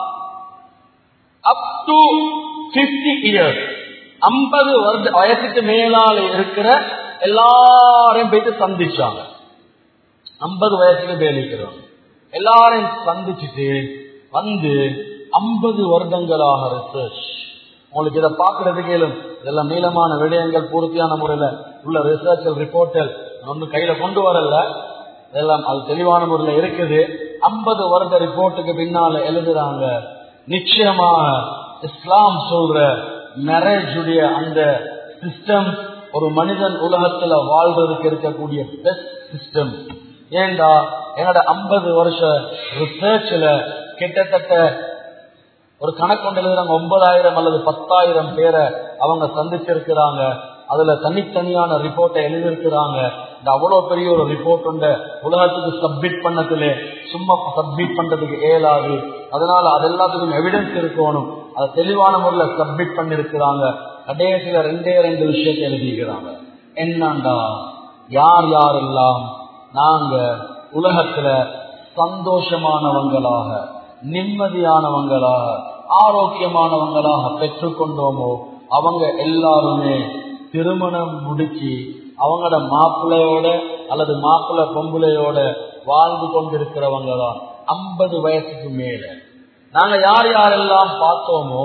அப் டு பிப்டி இயர்ஸ் ஐம்பது வருட வயசுக்கு மேலால இருக்கிற எல்லாரையும் போயிட்டு சந்திச்சாங்க ஐம்பது வயசுக்கு பேலிக்கிறோம் எல்லாரையும் சந்திச்சுட்டு வந்து ஐம்பது வருடங்களாக ரிசர்ச் உங்களுக்கு இதை பார்க்கறதுக்கு இதெல்லாம் நீளமான விடயங்கள் பூர்த்தியான முறையில உள்ள ரிசர்ச் ரிப்போர்ட்டல் ஒன்று கையில கொண்டு வரல இதெல்லாம் அது தெளிவான முறையில் இருக்குது ஐம்பது வருட ரிப்போர்ட்டுக்கு பின்னால எழுதுறாங்க நிச்சயமாக இஸ்லாம் சொல்ற மேரேஜுடைய அந்த சிஸ்டம் ஒரு மனிதன் உலகத்துல வாழ்றதுக்கு இருக்கக்கூடிய பெஸ்ட் சிஸ்டம் ஏண்டா என்னோட ஐம்பது வருஷ ரிசர்ச்ல கிட்டத்தட்ட ஒரு கணக்கு கொண்டு எழுதுறாங்க ஒன்பதாயிரம் அல்லது பத்தாயிரம் பேரை அவங்க சந்திச்சிருக்கிறாங்க அதுல தனித்தனியான ரிப்போர்ட்டை எழுதியிருக்கிறாங்க இந்த அவ்வளவு பெரிய ஒரு ரிப்போர்ட் உண்ட உலகத்துக்கு சப்மிட் பண்ணதுல சும்மா சப்மிட் பண்றதுக்கு ஏலாது அதனால அது எல்லாத்துக்கும் எவிடன்ஸ் இருக்கணும் அதை தெளிவான முறையில் சப்மிட் பண்ணிருக்கிறாங்க கடைசியில ரெண்டே ரெண்டு விஷயத்தை எழுதிக்கிறாங்க என்னண்டா யார் யாரெல்லாம் நாங்க உலகத்துல சந்தோஷமானவங்களாக நிம்மதியானவங்களாக ஆரோக்கியமானவங்களாக பெற்றுக்கொண்டோமோ அவங்க எல்லாருமே திருமணம் முடிச்சு அவங்களோட மாப்பிள்ளையோட அல்லது மாப்பிள்ளை பொம்புளையோட வாழ்ந்து கொண்டிருக்கிறவங்க தான் ஐம்பது வயசுக்கு மேல நாங்க யார் யாரெல்லாம் பார்த்தோமோ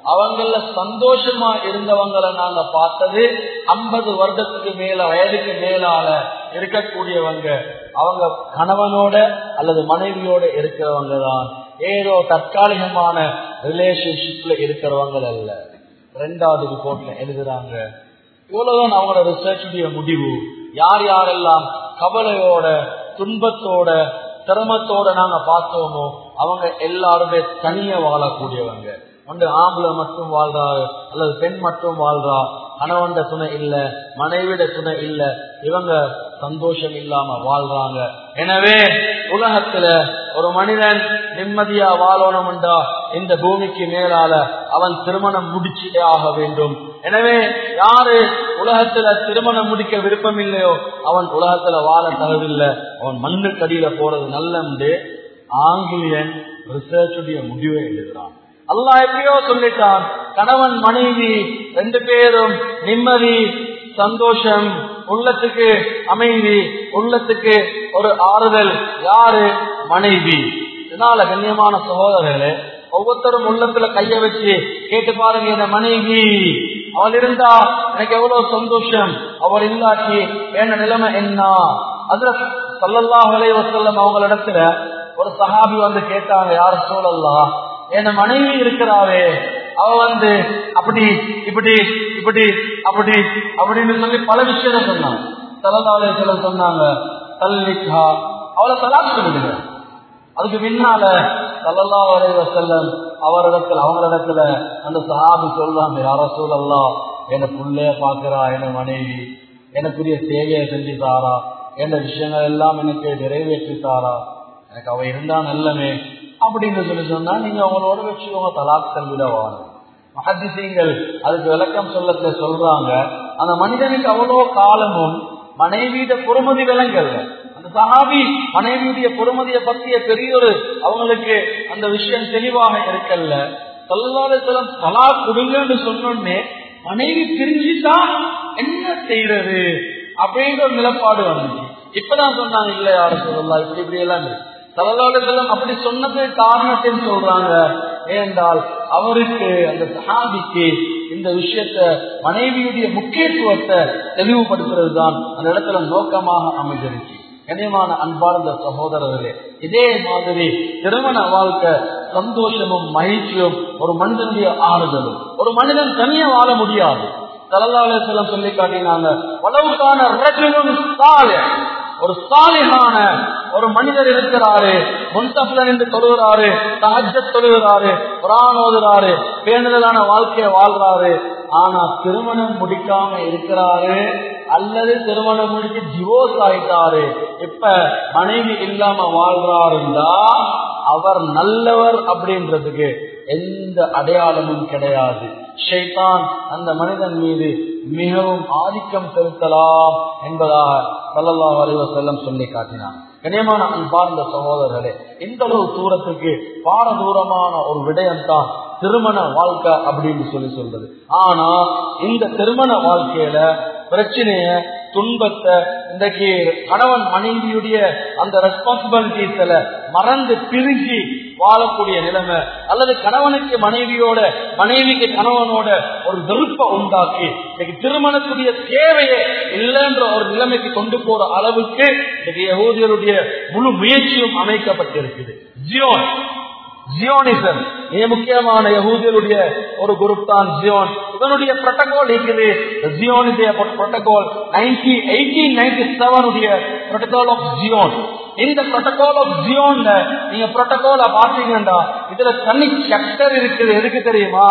அவங்கள சந்தோஷமா இருந்தவங்களை நாங்க பார்த்தது ஐம்பது வருடத்துக்கு மேல வயதுக்கு மேலால இருக்கக்கூடியவங்க அவங்க கணவனோட அல்லது மனைவியோட இருக்கிறவங்க தான் ஏதோ தற்காலிகமான ரிலேஷன்ஷிப்ல இருக்கிறவங்க அல்ல ரெண்டாவது ரிப்போர்ட்ல எழுதுறாங்க இவ்வளவுதான் அவங்களோட ரிசர்ச்சுடைய முடிவு யார் யாரெல்லாம் கவலையோட துன்பத்தோட சிரமத்தோட நாங்க பார்த்தோமோ அவங்க எல்லாருமே தனியா வாழக்கூடியவங்க ஒன்று ஆம்பளை மட்டும் வாழ்றாரு அல்லது பெண் மட்டும் வாழ்றா கணவன்ட துணை இல்ல மனைவிட துணை இல்ல இவங்க சந்தோஷம் இல்லாம வாழ்றாங்க எனவே உலகத்துல ஒரு மனிதன் நிம்மதியா வாழணும்டா இந்த பூமிக்கு மேலால அவன் திருமணம் முடிச்சே ஆக வேண்டும் எனவே யாரு உலகத்துல திருமணம் முடிக்க விருப்பம் இல்லையோ அவன் உலகத்துல வாழ தகவில்லை அவன் மண்ணுக்கடியில போறது நல்லண்டு ஆங்கிலியன் ரிசர்ச்சுடைய முடிவை எழுதுறான் அல்லா எப்படியோ சொல்லிட்டான் கணவன் மனைவி ரெண்டு பேரும் நிம்மதி சந்தோஷம் உள்ளத்துக்கு அமைதி உள்ளத்துக்கு ஒரு ஆறுதல் யாரு மனைவி இதனால கண்ணியமான சகோதரர்களே ஒவ்வொருத்தரும் உள்ளத்துல கைய வச்சு கேட்டு பாருங்க இந்த மனைவி அவள் இருந்தா எனக்கு எவ்வளவு சந்தோஷம் அவர் இல்லாட்டி என்ன நிலைமை என்ன அதுல சல்லல்லா வலைய வசல்லம் அவங்களிடத்துல ஒரு சஹாபி வந்து கேட்டாங்க யார் சூழல்லாம் என் மனைவி இருக்கிறாவே அவ வந்து அப்படி இப்படி இப்படி அப்படி அப்படின்னு சொல்லி பல விஷயத்த சொன்னாங்க சலதாவலே சில சொன்னாங்க தல்லிக்கா அவளை தலாக் சொல்லுங்க அதுக்கு பின்னால சல்லல்லா வரைவ செல்லம் அவரிடத்துல அவங்களிடத்துல அந்த சஹாபி சொல்றாங்க யாரோ சூழல்லா என்ன புள்ளைய பாக்குறா என்ன மனைவி எனக்குரிய சேவையை செஞ்சு தாரா என்ன விஷயங்கள் எல்லாம் எனக்கு நிறைவேற்றி தாரா எனக்கு அவ இருந்தா நல்லமே அப்படின்னு சொல்லி சொன்னா நீங்க அவங்களோட வச்சுக்கோங்க தலாக்கள் விடவாங்க மகதிசீங்கள் அதுக்கு விளக்கம் சொல்லத்துல சொல்றாங்க அந்த மனிதனுக்கு அவ்வளோ காலமும் மனைவியிட பொறுமதி விலங்கல்ல அந்த சஹாபி மனைவியுடைய பொறுமதியை பற்றிய பெரிய ஒரு அவங்களுக்கு அந்த விஷயம் தெளிவாக இருக்கல்ல சொல்லாதலம் தலா கொடுங்கன்னு சொன்னோடனே மனைவி பிரிஞ்சுட்டா என்ன செய்யறது அப்படின்ற ஒரு நிலப்பாடு வந்துச்சு இப்பதான் சொன்னாங்க இல்ல யாரும் சொல்லலாம் இப்படி இப்படி எல்லாம் சலதாலயம் அப்படி சொன்னது காரணத்தையும் சொல்றாங்க ஏனென்றால் அவருக்கு அந்த சஹாபிக்கு இந்த விஷயத்த மனைவியுடைய முக்கியத்துவத்தை தெளிவுபடுத்துறது தான் அந்த இடத்துல நோக்கமாக அமைஞ்சிருச்சு கனியமான அன்பார்ந்த சகோதரர்களே இதே மாதிரி திருமண வாழ்க்கை சந்தோஷமும் மகிழ்ச்சியும் ஒரு மனிதனுடைய ஆறுதலும் ஒரு மனிதன் தனியா வாழ முடியாது தலல்லாலயம் சொல்லி காட்டினாங்க வளவுக்கான ரஜனும் சாலை ஒரு சாலிகான ஒரு மனிதர் இருக்கிறாரு முன்தப்ல நின்று தொழுகிறாரு தாஜ தொழுகிறாரு குரான் ஓதுறாரு பேணுதலான வாழ்க்கையை வாழ்றாரு ஆனா திருமணம் முடிக்காம இருக்கிறாரு அல்லது திருமணம் முடிச்சு டிவோர்ஸ் ஆயிட்டாரு இப்ப மனைவி இல்லாம வாழ்றாருண்டா அவர் நல்லவர் அப்படின்றதுக்கு எந்த அடையாளமும் கிடையாது ஷைத்தான் அந்த மனிதன் மீது மிகவும் ஆதிக்கம் செலுத்தலாம் என்பதாக சல்லல்லா அலைவ செல்லம் சொல்லி காட்டினான் கனியமான அன்பார்ந்த சகோதரர்களே இந்த அளவு தூரத்துக்கு பாரதூரமான ஒரு விடயம் தான் திருமண வாழ்க்கை அப்படின்னு சொல்லி சொல்றது ஆனா இந்த திருமண வாழ்க்கையில பிரச்சனைய துன்பத்தை இன்றைக்கு கணவன் மனைவியுடைய அந்த ரெஸ்பான்சிபிலிட்டிஸ்ல மறந்து பிரிஞ்சு வாழக்கூடிய நிலைமை அல்லது கணவனுக்கு மனைவியோட மனைவிக்கு கணவனோட ஒரு வெறுப்பை உண்டாக்கி இன்னைக்கு திருமணத்துடைய தேவையே இல்லைன்ற ஒரு நிலைமைக்கு கொண்டு போற அளவுக்கு இன்னைக்கு யகூதியருடைய முழு முயற்சியும் அமைக்கப்பட்டிருக்குது ஜியோன் ஜியோனிசம் மிக முக்கியமான யகூதியருடைய ஒரு குரூப் தான் ஜியோன் இவனுடைய புரோட்டோகால் இருக்குது ஜியோனுடைய புரோட்டோகால் நைன்டி எயிட்டீன் நைன்டி செவனுடைய புரோட்டோகால் ஆஃப் ஜியோன் இந்த புரோட்டோகால் ஆஃப் ஜியோன்ல நீங்க புரோட்டோகால பாத்தீங்கன்னா இதுல தனி சாப்டர் இருக்குது எதுக்கு தெரியுமா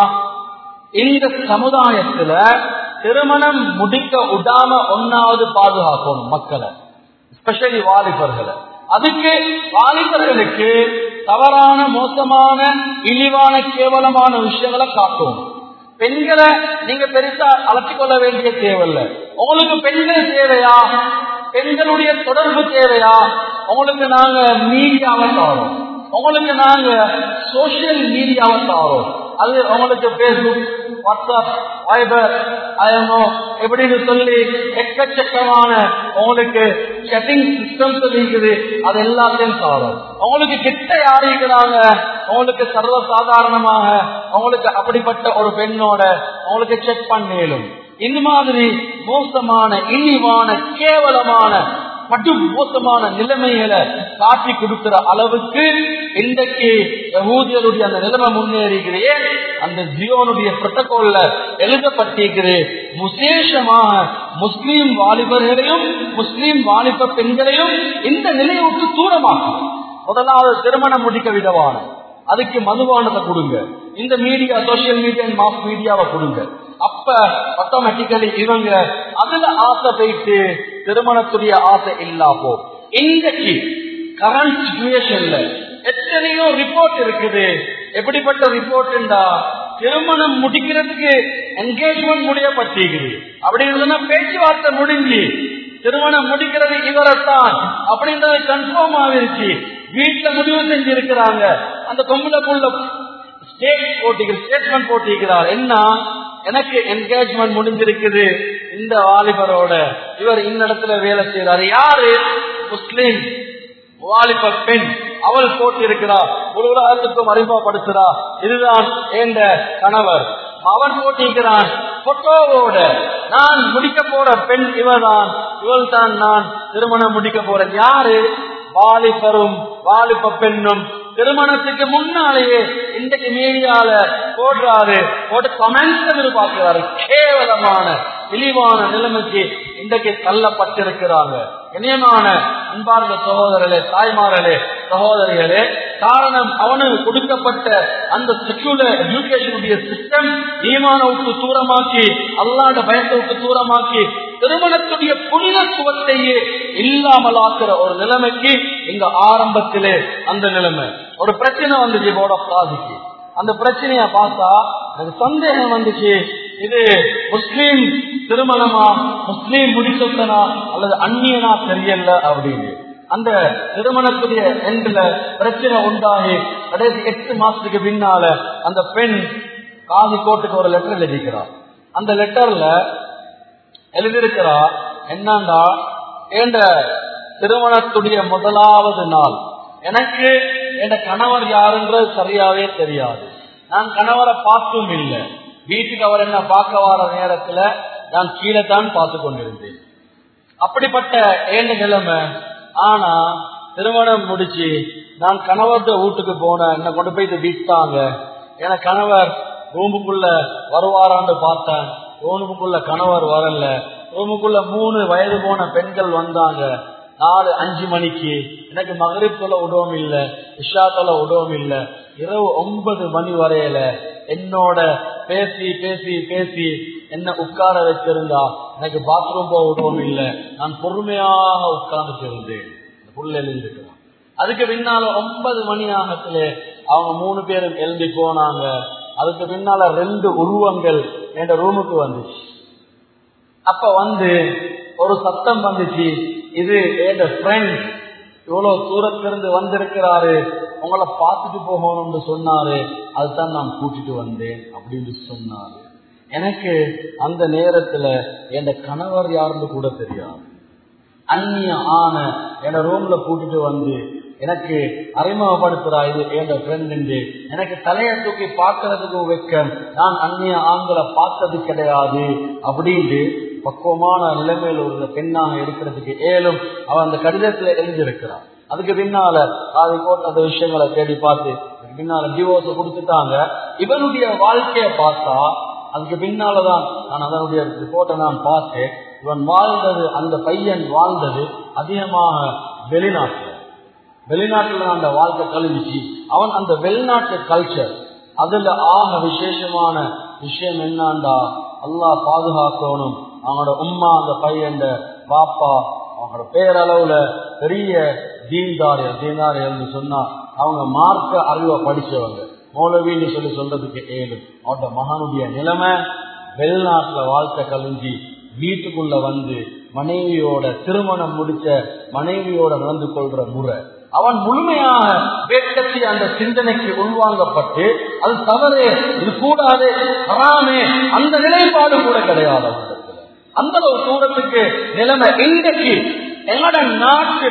இந்த சமுதாயத்துல திருமணம் முடிக்க விடாம ஒன்னாவது பாதுகாக்கணும் மக்களை ஸ்பெஷலி வாலிபர்களை அதுக்கு வாலிபர்களுக்கு தவறான மோசமான இழிவான கேவலமான விஷயங்களை காட்டும் பெண்களை நீங்க பெருசா அழைச்சிக் கொள்ள வேண்டிய தேவையில்லை உங்களுக்கு பெண்கள் தேவையா பெண்களுடைய தொடர்பு தேவையா உங்களுக்கு நாங்க மீடியாவை தாரோம் உங்களுக்கு நாங்க சோசியல் மீடியாவை தாரோம் அது உங்களுக்கு பேஸ்புக் வாட்ஸ்அப் வைபர் அயனோ எப்படின்னு சொல்லி எக்கச்சக்கமான உங்களுக்கு செட்டிங் சிஸ்டம் இருக்குது அது எல்லாத்தையும் சாரும் உங்களுக்கு கிட்ட யாரு இருக்கிறாங்க அவங்களுக்கு சர்வசாதாரணமாக அவங்களுக்கு அப்படிப்பட்ட ஒரு பெண்ணோட அவங்களுக்கு செக் பண்ணேலும் இந்த மாதிரி மோசமான இழிவான கேவலமான படு மோசமான நிலைமைகளை காட்டி கொடுக்கிற அளவுக்கு இன்றைக்கு யகூதியருடைய அந்த நிலைமை முன்னேறிக்கிறே அந்த ஜியோனுடைய புரோட்டோகால்ல எழுதப்பட்டிருக்கிறது விசேஷமாக முஸ்லீம் வாலிபர்களையும் முஸ்லீம் வாலிப பெண்களையும் இந்த நிலையை விட்டு தூரமாக்கும் முதலாவது திருமணம் முடிக்க விதவான அதுக்கு மதுவானதை கொடுங்க இந்த மீடியா சோசியல் மீடியா மாஸ் மீடியாவை கொடுங்க அப்ப ஆட்டோமேட்டிக்கலி இவங்க அதுல ஆசை போயிட்டு திருமணத்துடைய ஆசை இல்லா போ இன்றைக்கு கரண்ட் சுச்சுவேஷன்ல எத்தனையோ ரிப்போர்ட் இருக்குது எப்படிப்பட்ட ரிப்போர்ட்ண்டா திருமணம் முடிக்கிறதுக்கு என்கேஜ்மெண்ட் முடியப்பட்டிருக்குது அப்படி இருந்ததுன்னா பேச்சுவார்த்தை முடிஞ்சு திருமணம் முடிக்கிறது இவரைத்தான் அப்படின்றது கன்ஃபார்ம் ஆகிருச்சு வீட்டுல முடிவு செஞ்சிருக்கிறாங்க அந்த கொம்புல புள்ள ஸ்டேட் போட்டிகள் ஸ்டேட்மெண்ட் போட்டிருக்கிறார் என்ன எனக்கு என்கேஜ்மெண்ட் முடிஞ்சிருக்குது இந்த வாலிபரோட இவர் இந்த இடத்துல வேலை செய்யறாரு யாரு முஸ்லிம் வாலிப பெண் அவள் போட்டிருக்கிறார் ஒரு உலகத்துக்கும் அறிமுகப்படுத்துறா இதுதான் என்ற கணவர் அவன் போட்டிருக்கிறான் போட்டோவோட நான் முடிக்க போற பெண் இவதான் இவள் தான் நான் திருமணம் முடிக்க போறேன் யாரு வாலிபரும் வாலிப பெண்ணும் திருமணத்துக்கு முன்னாலேயே இன்றைக்கு மீடியால போடுறாரு போட்டு கமெண்ட்ஸ் எதிர்பார்க்கிறாரு கேவலமான இழிவான நிலைமைக்கு இன்றைக்கு தள்ளப்பட்டிருக்கிறாங்க இனியமான அன்பார்ந்த சகோதரர்களே தாய்மார்களே சகோதரிகளே காரணம் அவனுக்கு கொடுக்கப்பட்ட அந்த செக்யூலர் எஜுகேஷனுடைய சிஸ்டம் ஈமான விட்டு தூரமாக்கி அல்லாத பயத்தை விட்டு தூரமாக்கி திருமணத்துடைய புனிதத்துவத்தையே இல்லாமல் ஆக்குற ஒரு நிலைமைக்கு இங்க ஆரம்பத்திலே அந்த நிலைமை ஒரு பிரச்சனை வந்துச்சு போர்ட் ஆஃப் ப்ராசிக்கு அந்த பிரச்சனைய பார்த்தா எனக்கு சந்தேகம் வந்துச்சு இது முஸ்லீம் திருமணமா முஸ்லீம் முடிசொத்தனா அல்லது அந்நியனா தெரியல அப்படின்னு அந்த திருமணத்துடைய எண்ட்ல பிரச்சனை உண்டாகி கடைசி எட்டு மாசத்துக்கு பின்னால அந்த பெண் காதி கோட்டுக்கு ஒரு லெட்டர் எழுதிக்கிறார் அந்த லெட்டர்ல எழுதியிருக்கிறா என்னண்டா என்ற திருமணத்துடைய முதலாவது நாள் எனக்கு என் கணவர் யாருன்றது சரியாவே தெரியாது நான் கணவரை பார்த்தும் இல்லை வீட்டுக்கு அவர் என்ன பார்க்க வர நேரத்துல நான் கீழே தான் பார்த்து கொண்டிருந்தேன் அப்படிப்பட்ட ஏண்ட நிலைமை ஆனா திருமணம் முடிச்சு நான் கணவர்கிட்ட வீட்டுக்கு போனேன் என்ன கொண்டு போய் விட்டாங்க என கணவர் ரூமுக்குள்ள வருவாரான்னு பார்த்தேன் ரூமுக்குள்ள கணவர் வரல ரூமுக்குள்ள மூணு வயது போன பெண்கள் வந்தாங்க நாலு அஞ்சு மணிக்கு எனக்கு மகரிப் தொலை உடவும் இல்லை இஷா தொலை உடவும் இல்லை இரவு ஒன்பது மணி வரையில என்னோட பேசி பேசி பேசி என்ன உட்கார வச்சிருந்தா எனக்கு பாத்ரூம் போக விடவும் இல்லை நான் பொறுமையாக உட்கார்ந்து இருந்தேன் புள்ள எழுந்திருக்கிறான் அதுக்கு பின்னால ஒன்பது மணி ஆகத்துல அவங்க மூணு பேரும் எழுந்தி போனாங்க அதுக்கு பின்னால ரெண்டு உருவங்கள் என் ரூமுக்கு வந்துச்சு அப்ப வந்து ஒரு சத்தம் வந்துச்சு இது என் ஃப்ரெண்ட் இவ்வளவு தூரத்திலிருந்து வந்திருக்கிறாரு உங்களை பார்த்துட்டு போகணும்னு சொன்னாரு அதுதான் நான் கூட்டிட்டு வந்தேன் அப்படின்னு சொன்னாரு எனக்கு அந்த நேரத்துல என் கணவர் யாருன்னு கூட தெரியாது அந்நிய ஆன என் ரூம்ல கூட்டிட்டு வந்து எனக்கு அறிமுகப்படுத்துறா இது என் ஃப்ரெண்ட் எனக்கு தலையை தூக்கி பார்க்கறதுக்கு வைக்க நான் அந்நிய ஆண்களை பார்த்தது கிடையாது அப்படின்னு பக்குவமான நிலைமையில் ஒரு பெண்ணாக இருக்கிறதுக்கு ஏலும் அவன் அந்த கடிதத்துல எழுதியிருக்கிறான் அதுக்கு பின்னால அதை போட்டு அந்த விஷயங்களை தேடி பார்த்து அதுக்கு பின்னால டிவோர்ஸ் கொடுத்துட்டாங்க இவனுடைய வாழ்க்கையை பார்த்தா அதுக்கு பின்னாலதான் நான் அதனுடைய ரிப்போர்ட்டை நான் பார்த்தேன் இவன் வாழ்ந்தது அந்த பையன் வாழ்ந்தது அதிகமாக வெளிநாட்டுல வெளிநாட்டுல அந்த வாழ்க்கை கழிஞ்சிச்சு அவன் அந்த வெளிநாட்டு கல்ச்சர் அதுல ஆக விசேஷமான விஷயம் என்னண்டா அல்லா பாதுகாக்கணும் அவனோட உம்மா அந்த பையன் பாப்பா அவங்களோட பேரளவுல பெரிய தீன்தாரியர் தீன்தாரியர்னு சொன்னா அவங்க மார்க்க அறிவை படிச்சவங்க மௌலவின்னு சொல்லி சொல்றதுக்கு ஏழு அவனோட மகனுடைய நிலைமை வெளிநாட்டுல வாழ்க்கை கழிஞ்சி வீட்டுக்குள்ள வந்து மனைவியோட திருமணம் முடிச்ச மனைவியோட நடந்து கொள்ற முறை அவன் முழுமையாக வேட்டத்தி அந்த சிந்தனைக்கு உள்வாங்கப்பட்டு அது தவறு இது கூடாது வராமே அந்த நிலைப்பாடு கூட கிடையாது அவனிடத்துல அந்த ஒரு தூரத்துக்கு நிலைமை இன்றைக்கு எங்களோட நாட்டுல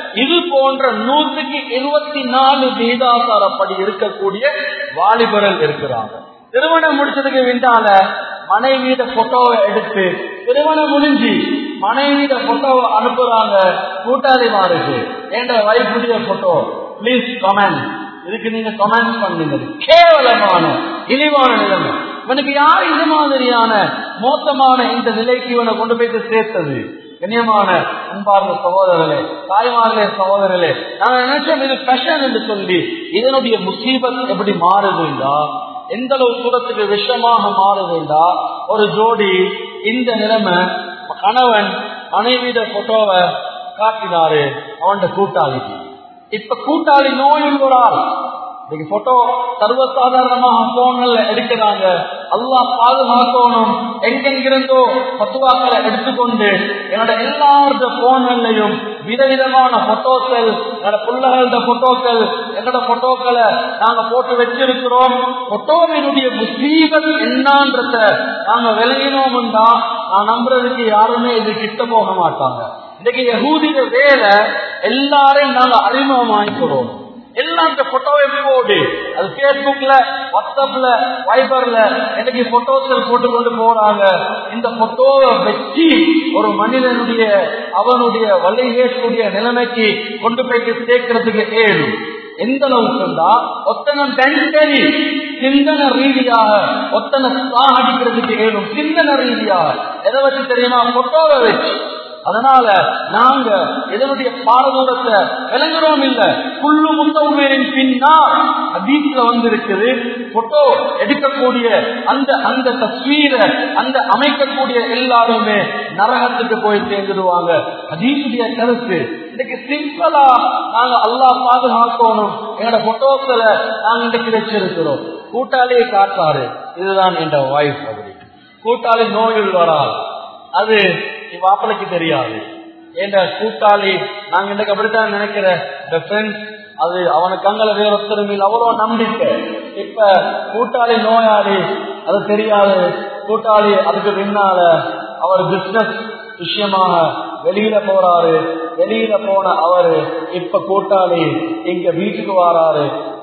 இது போன்ற நூற்றுக்கு இருபத்தி நாலு வீதாசாரப்படி இருக்கக்கூடிய வாலிபர்கள் இருக்கிறாங்க திருமணம் முடிச்சதுக்கு பின்னால மனைவியிட போட்டோவை எடுத்து திருமணம் முடிஞ்சு மனைவியிட போட்டோவை அனுப்புறாங்க கூட்டாளிமாருக்கு என்ற வைஃபுடைய போட்டோ ப்ளீஸ் கமெண்ட் இதுக்கு நீங்க கமெண்ட் பண்ணுங்க கேவலமான இழிவான நிலைமை இவனுக்கு யார் இது மாதிரியான மோசமான இந்த நிலைக்கு இவனை கொண்டு போயிட்டு சேர்த்தது கண்ணியமான அன்பார்ந்த சகோதரர்களே தாய்மார்களே சகோதரர்களே நான் நினைச்சோம் இது ஃபேஷன் என்று சொல்லி இதனுடைய முசீபத் எப்படி மாறுதுண்டா எந்த அளவு தூரத்துக்கு விஷமாக மாறுதுண்டா ஒரு ஜோடி இந்த நிலைமை கணவன் மனைவியிட போட்டோவை காட்டினாரு அவன் கூட்டாளிக்கு இப்ப கூட்டாளி நோயில் ஒரு ஆள் இன்னைக்கு போட்டோ சர்வசாதாரணமாக போன்ல எடுக்கிறாங்க அல்லா பாதுகாக்கணும் எங்கெங்கிருந்தோ பத்துவாக்களை எடுத்துக்கொண்டு என்னோட எல்லாரோட போன்கள்லையும் விதவிதமான போட்டோக்கள் என்னோட பிள்ளைகளோட போட்டோக்கள் எங்களோட போட்டோக்களை நாங்க போட்டு வச்சிருக்கிறோம் போட்டோவினுடைய முசீபத் என்னன்றத நாங்க விளங்கினோம்டா நான் நம்புறதுக்கு யாருமே இது கிட்ட போக மாட்டாங்க இன்னைக்கு யகூதிக வேலை எல்லாரையும் நாங்க அறிமுகமாக்கிறோம் எல்லாத்த போட்டோவை போடு அது பேஸ்புக்ல வாட்ஸ்அப்ல வைபர்ல எனக்கு போட்டோக்கள் போட்டு கொண்டு போறாங்க இந்த போட்டோவை வச்சு ஒரு மனிதனுடைய அவனுடைய வழிகேற்கக்கூடிய நிலைமைக்கு கொண்டு போயிட்டு சேர்க்கறதுக்கு ஏழு எந்த அளவுக்குண்டா ஒத்தனம் டென்டரி சிந்தன ரீதியாக ஒத்தனை சாகடிக்கிறதுக்கு ஏழும் சிந்தன ரீதியாக எதை வச்சு தெரியுமா போட்டோவை வச்சு அதனால நாங்க இதனுடைய பாரதூரத்தை விளங்குறோம் இல்ல புல்லு முத்தவுமேரின் பின்னா வீட்டுல வந்திருக்குது போட்டோ எடுக்கக்கூடிய அந்த அந்த தஸ்வீரை அந்த அமைக்கக்கூடிய எல்லாருமே நரகத்துக்கு போய் சேர்ந்துடுவாங்க அதீசுடைய கருத்து இன்னைக்கு சிம்பிளா நாங்க அல்லா பாதுகாக்கணும் என்னோட போட்டோக்களை நாங்க இன்னைக்கு வச்சிருக்கிறோம் கூட்டாளியை காட்டாரு இதுதான் என்ற வாய்ஸ் அப்படி கூட்டாளி நோயில் வரால் அது மாப்பிளைக்கு தெரியாது என்ற கூட்டாளி நாங்க இன்னைக்கு அப்படித்தான் நினைக்கிற இந்த ஃப்ரெண்ட்ஸ் அது அவனுக்கு அங்கல வேற ஒருத்தரும் இல்லை அவ்வளோ நம்பிக்கை இப்ப கூட்டாளி நோயாளி அது தெரியாது கூட்டாளி அதுக்கு பின்னால அவர் பிசினஸ் விஷயமாக வெளியில போறாரு வெளியில போன அவரு இப்ப கூட்டாளி இங்க வீட்டுக்கு வராரு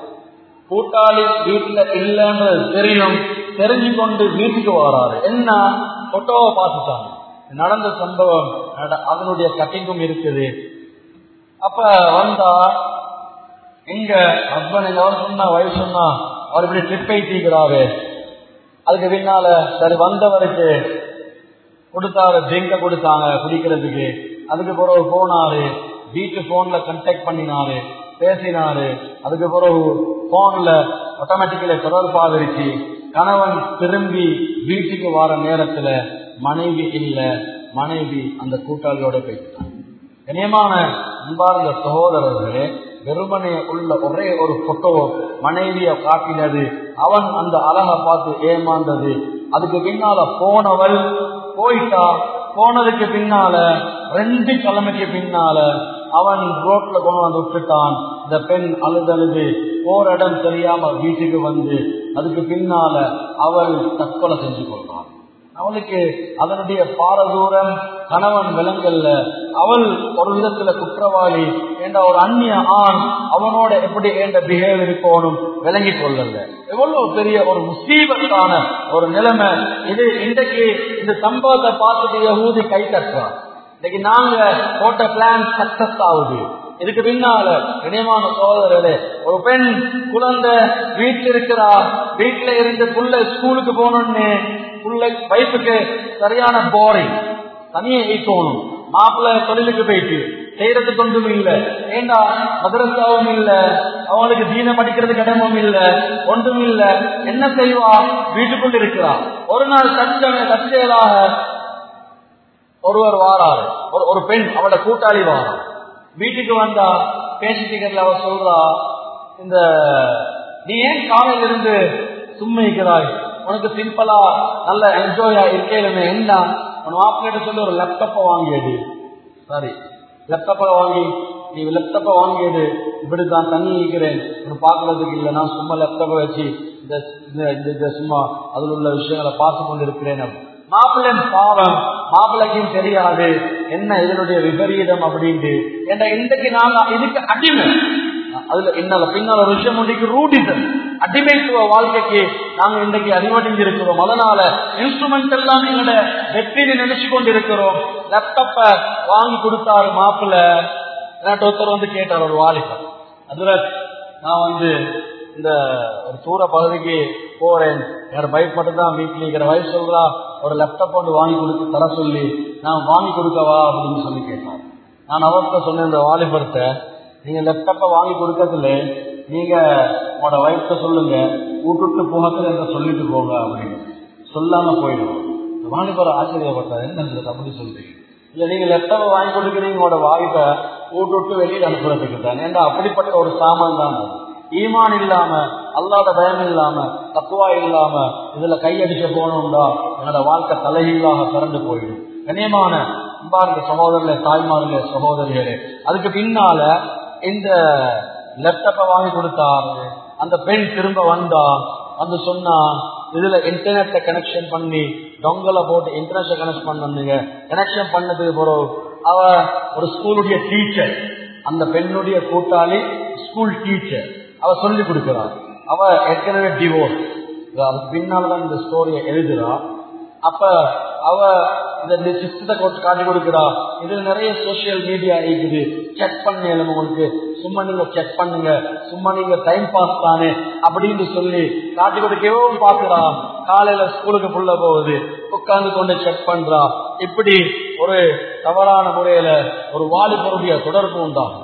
கூட்டாளி வீட்டுல இல்லைன்றது தெரியும் தெரிஞ்சு கொண்டு வீட்டுக்கு வராரு என்ன போட்டோவை பார்த்துட்டாங்க நடந்த சம்பவம் அதனுடைய கட்டிங்கும் இருக்குது அப்ப வந்தா எங்க ஹஸ்பண்ட் அவர் சொன்னா வயசு சொன்னா அவர் இப்படி ட்ரிப் ஐட்டிக்கிறாரு அதுக்கு பின்னால சரி வந்தவருக்கு கொடுத்தாரு ட்ரிங்க கொடுத்தாங்க குடிக்கிறதுக்கு அதுக்கு பிறகு போனாரு வீட்டு போன்ல கண்டெக்ட் பண்ணினாரு பேசினாரு அதுக்கு பிறகு போன்ல ஆட்டோமேட்டிக்கலி தொடர்பாகிருச்சு கணவன் திரும்பி வீட்டுக்கு வர நேரத்துல மனைவி இல்ல மனைவி அந்த கூட்டாளியோட போயிட்டான் கனியமான அன்பார்ந்த சகோதரர்களே வெறுமனே உள்ள ஒரே ஒரு போட்டோ மனைவிய காட்டினது அவன் அந்த அழகை பார்த்து ஏமாந்தது அதுக்கு பின்னால போனவள் போயிட்டா போனதுக்கு பின்னால ரெண்டு கிழமைக்கு பின்னால அவன் ரோட்ல கொண்டு வந்து விட்டுட்டான் இந்த பெண் அழுதழுது போற இடம் தெரியாம வீட்டுக்கு வந்து அதுக்கு பின்னால அவள் தற்கொலை செஞ்சு கொள்றான் அவளுக்கு அதனுடைய பாரதூரம் கணவன் விலங்கல்ல அவள் ஒரு விதத்துல குற்றவாளி என்ற ஒரு அந்நிய ஆண் அவனோட எப்படி என்ற பிஹேவ் இருக்கணும் விளங்கி கொள்ளல எவ்வளவு பெரிய ஒரு முசீபத்தான ஒரு நிலைமை இது இன்றைக்கு இந்த சம்பவத்தை பார்த்துட்டு ஊதி கை தட்டுறான் இன்னைக்கு நாங்க போட்ட பிளான் சக்சஸ் ஆகுது இதுக்கு பின்னால இணையமான சோதரர்களே ஒரு பெண் குழந்தை வீட்டில் இருக்கிறா வீட்டுல இருந்து புள்ள ஸ்கூலுக்கு போகணும்னு புள்ள வைஃபுக்கு சரியான போரிங் தனியை ஈக்கணும் மாப்பிள்ள தொழிலுக்கு போயிட்டு செய்யறதுக்கு ஒன்றும் இல்ல ஏண்டா மதரசாவும் இல்ல அவங்களுக்கு தீன படிக்கிறதுக்கு இடமும் இல்ல ஒன்றும் இல்ல என்ன செய்வா வீட்டுக்குள்ள இருக்கிறா ஒரு நாள் தச்சமே தற்செயலாக ஒருவர் வாராரு ஒரு ஒரு பெண் அவட கூட்டாளி வாரா வீட்டுக்கு வந்தா பேசிட்டு அவ சொல்றா இந்த நீ ஏன் காலையில இருந்து சும்மிக்கிறாய் உனக்கு சிம்பிளா நல்ல என்ஜாயா இருக்கேலுமே என்ன உன் மாப்பிள்ளைகிட்ட சொல்லி ஒரு லேப்டாப்பை வாங்கியது சரி லேப்டாப்பை வாங்கி நீ லேப்டாப்பை வாங்கியது இப்படிதான் தண்ணி இருக்கிறேன் உனக்கு பார்க்கறதுக்கு இல்லை நான் சும்மா லேப்டாப்பை வச்சு இந்த இந்த சும்மா அதில் உள்ள விஷயங்களை பார்த்து கொண்டு இருக்கிறேன் மாப்பிள்ளன் பாவம் மாப்பிள்ளைக்கும் தெரியாது என்ன இதனுடைய விபரீதம் அப்படின்ட்டு ஏன்னா இன்றைக்கு நாங்க இதுக்கு அடிமை அதுல என்னால பின்னால ஒரு விஷயம் ஒன்றைக்கு ரூடிசம் அடிமைத்துவ வாழ்க்கைக்கு நாங்க இன்றைக்கு அடிமடைஞ்சிருக்கிறோம் அதனால இன்ஸ்ட்ருமெண்ட் எல்லாம் எங்களோட வெற்றியை நினைச்சு கொண்டு இருக்கிறோம் லேப்டாப்ப வாங்கி கொடுத்தாரு மாப்பிள்ள ஒருத்தர் வந்து கேட்டார் ஒரு வாலிபர் அதுல நான் வந்து இந்த ஒரு தூர பகுதிக்கு போறேன் என்னோட பைக் மட்டும் தான் வீட்டில் இருக்கிற வயசு சொல்றா ஒரு லேப்டாப் வந்து வாங்கி கொடுத்து தர சொல்லி நான் வாங்கி கொடுக்கவா அப்படின்னு சொல்லி கேட்டான் நான் அவர்கிட்ட சொன்னேன் இந்த வாலிபர்கிட்ட நீங்க லேப்டாப்பை வாங்கி கொடுக்கறதுல நீங்க உங்களோட வயசை சொல்லுங்க விட்டுட்டு போகத்துல என்ற சொல்லிட்டு போங்க அப்படின்னு சொல்லாம போயிடும் இந்த வாலிபர் ஆச்சரியப்பட்டார் என்ன இந்த அப்படி சொல்றீங்க இல்ல நீங்க லேப்டாப்பை வாங்கி கொடுக்குறீங்க உங்களோட வாய்ப்பை விட்டு வெளியில அனுப்புறதுக்கு தான் ஏன்னா அப்படிப்பட்ட ஒரு சாமான் தான் அது ஈமான் இல்லாம அல்லாத பயம் இல்லாம தக்குவா இல்லாம இதுல கையடிக்க போனோம்டா என்னோட வாழ்க்கை தலைகீழாக திறந்து போயிடும் கண்ணியமான அன்பார்ந்த சகோதரர்களே தாய்மார்களே சகோதரிகளே அதுக்கு பின்னால இந்த லேப்டாப்பை வாங்கி கொடுத்தாரு அந்த பெண் திரும்ப வந்தா வந்து சொன்னா இதுல இன்டர்நெட்டை கனெக்ஷன் பண்ணி டொங்கல போட்டு இன்டர்நெட்டை கனெக்ட் பண்ணுங்க கனெக்ஷன் பண்ணதுக்கு பிறகு அவ ஒரு ஸ்கூலுடைய டீச்சர் அந்த பெண்ணுடைய கூட்டாளி ஸ்கூல் டீச்சர் அவ சொல்லி கொடுக்கிறார் அவ ஏற்கனவே டிவோர்ஸ் அதுக்கு பின்னால்தான் இந்த ஸ்டோரியை எழுதுறா அப்ப அவ இந்த சிஸ்டத்தை காட்டி கொடுக்கிறா இதுல நிறைய சோசியல் மீடியா இருக்குது செக் பண்ணல உங்களுக்கு சும்மா நீங்க செக் பண்ணுங்க சும்மா நீங்க டைம் பாஸ் தானே அப்படின்னு சொல்லி காட்டி கொடுக்கவும் பாக்குறா காலையில ஸ்கூலுக்கு புள்ள போகுது உட்கார்ந்து கொண்டு செக் பண்றா இப்படி ஒரு தவறான முறையில ஒரு வாலிபருடைய தொடர்பு உண்டாகும்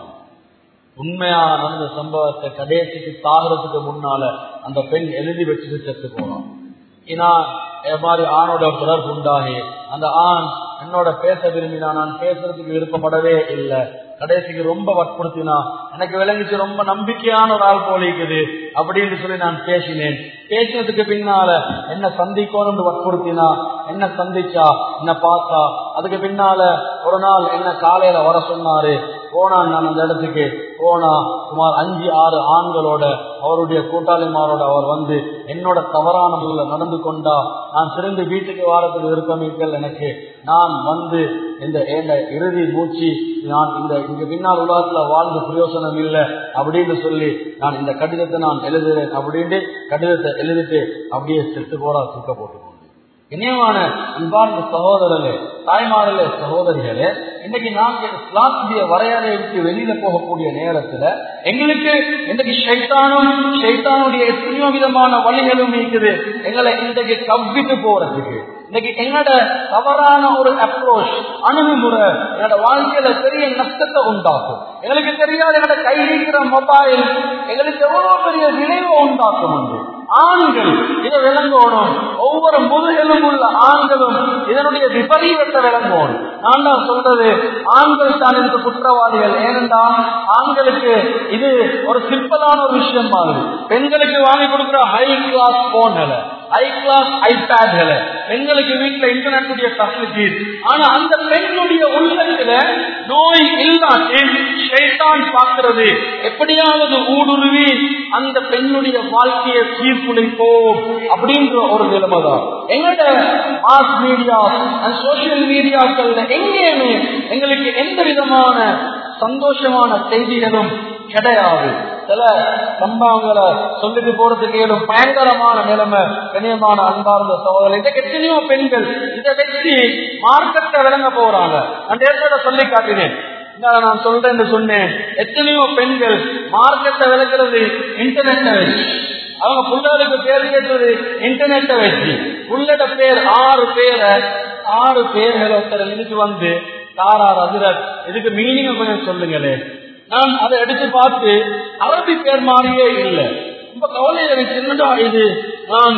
உண்மையான நடந்த சம்பவத்தை கடைசிக்கு தாகிறதுக்கு முன்னால அந்த பெண் எழுதி வச்சுட்டு செத்து போனான் ஏன்னா மாதிரி ஆணோட தொடர்பு உண்டாகி அந்த ஆண் என்னோட பேச விரும்பினா நான் பேசுறதுக்கு விருப்பப்படவே இல்லை கடைசிக்கு ரொம்ப வற்புறுத்தினா எனக்கு விளங்கிச்சு ரொம்ப நம்பிக்கையான ஒரு ஆள் போலிக்குது அப்படின்னு சொல்லி நான் பேசினேன் பேசினதுக்கு பின்னால என்ன சந்திக்கணும்னு வற்புறுத்தினா என்ன சந்திச்சா என்ன பார்த்தா அதுக்கு பின்னால ஒரு நாள் என்ன காலையில வர சொன்னாரு போனான் நான் அந்த இடத்துக்கு போனா சுமார் அஞ்சு ஆறு ஆண்களோட அவருடைய கூட்டாளிமாரோட அவர் வந்து என்னோட தவறான முறையில் நடந்து கொண்டா நான் திரும்பி வீட்டுக்கு வாரத்துக்கு விருப்பமிக்கல் எனக்கு நான் வந்து இந்த இறுதி மூச்சு நான் இந்த இங்க பின்னால் உலகத்துல வாழ்ந்து பிரயோசனம் இல்லை அப்படின்னு சொல்லி நான் இந்த கடிதத்தை நான் எழுதுறேன் அப்படின்னு கடிதத்தை எழுதிட்டு அப்படியே செத்து போறா தூக்க போட்டுக்கோங்க இணையமான அன்பார்ந்த சகோதரர்களே தாய்மார்களே சகோதரிகளே இன்னைக்கு நாங்க இஸ்லாத்துடைய வரையறையை விட்டு வெளியில போகக்கூடிய நேரத்துல எங்களுக்கு இன்னைக்கு ஷைத்தானும் ஷைத்தானுடைய எத்தனையோ விதமான வழிகளும் இருக்குது எங்களை இன்றைக்கு கவ்விட்டு போறதுக்கு இன்னைக்கு எங்களோட தவறான ஒரு அப்ரோச் அணுகுமுறை என்னோட வாழ்க்கையில பெரிய நஷ்டத்தை உண்டாக்கும் எங்களுக்கு தெரியாது எங்களோட கையில் இருக்கிற மொபைல் எங்களுக்கு எவ்வளவு பெரிய விளைவை உண்டாக்கும் உண்டு ஆண்கள் இதை விளங்கணும் ஒவ்வொரு முதுகெலும் உள்ள ஆண்களும் இதனுடைய விபரீதத்தை விளங்கணும் நான் தான் சொல்றது ஆண்கள் தான் இந்த குற்றவாளிகள் ஏனென்றால் ஆண்களுக்கு இது ஒரு சிம்பிளான ஒரு விஷயம் மாதிரி பெண்களுக்கு வாங்கி கொடுக்கிற ஹை கிளாஸ் போன்களை ஹை கிளாஸ் ஐபேட்களை பெண்களுக்கு வீட்டுல இன்டர்நெட்டுடைய ஃபெசிலிட்டிஸ் ஆனா அந்த பெண்ணுடைய உள்ளத்துல நோய் இல்லாட்டி ஷைத்தான் பார்க்கிறது எப்படியாவது ஊடுருவி அந்த பெண்ணுடைய வாழ்க்கையை சீர்குலைப்போம் அப்படின்ற ஒரு நிலைமை தான் எங்களோட மாஸ் மீடியா அண்ட் சோசியல் மீடியாக்கள்ல எங்கேயுமே எங்களுக்கு எந்த விதமான சந்தோஷமான செய்திகளும் கிடையாது சில சம்பவங்களை சொல்லிட்டு போறதுக்கு ஏதும் பயங்கரமான நிலைமை கண்ணியமான அன்பார்ந்த சகோதரர் இதுக்கு எத்தனையோ பெண்கள் இதை வச்சு மார்க்கெட்டை விளங்க போறாங்க நான் ஏற்கனவே சொல்லி காட்டினேன் நான் சொல்றேன்னு சொன்னேன் எத்தனையோ பெண்கள் மார்க்கெட்டை விளக்குறது இன்டர்நெட்டை வச்சு அவங்க புள்ளகளுக்கு பேர் கேட்டது இன்டர்நெட்டை வச்சு புள்ளட பேர் ஆறு பேரை ஆறு பேர்கள் ஒருத்தர் இதுக்கு வந்து தாரார் அதிரத் இதுக்கு மீனிங் கொஞ்சம் சொல்லுங்களே நான் அதை எடுத்து பார்த்து அரபி பேர் மாதிரியே இல்லை ரொம்ப கவலை எனக்கு என்னடா இது நான்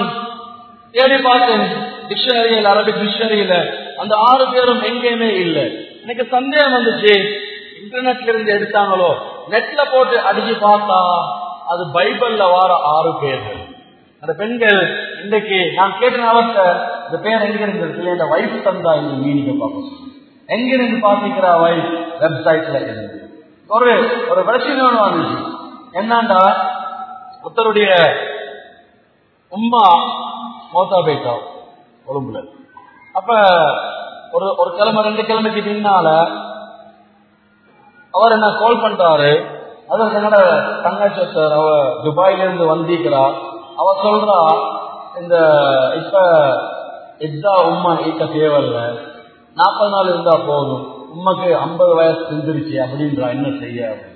தேடி பார்த்தேன் டிக்ஷனரியில் அரபிக் டிக்ஷனரியில அந்த ஆறு பேரும் எங்கேயுமே இல்லை எனக்கு சந்தேகம் வந்துச்சு இன்டர்நெட்ல இருந்து எடுத்தாங்களோ நெட்ல போட்டு அடிச்சு பார்த்தா அது பைபிள்ல வார ஆறு பேர்கள் அந்த பெண்கள் இன்றைக்கு நான் கேட்ட அவர்கிட்ட இந்த பேர் எங்க இருந்து இந்த வைஃப் தந்தா இந்த மீனிங்க பார்க்க எங்க இருந்து பாத்தீங்களா வைஃப் வெப்சைட்ல இருந்து ஒரு ஒரு பிரச்சனை ஒன்று வந்துச்சு என்னண்டா ஒருத்தருடைய உம்மா மோத்தா போயிட்டா கொழும்புல அப்ப ஒரு ஒரு கிழமை ரெண்டு கிழமைக்கு பின்னால அவர் என்ன கால் பண்றாரு அதற்கு என்னோட தங்கச்சி சார் அவ துபாயில இருந்து வந்திருக்கிறா அவ சொல்றா இந்த இப்ப இதா உம்மா ஈக்க தேவையில்ல நாற்பது நாள் இருந்தா போதும் உண்மைக்கு ஐம்பது வயசு செஞ்சிருச்சு அப்படின்றா என்ன செய்ய அப்படின்னு.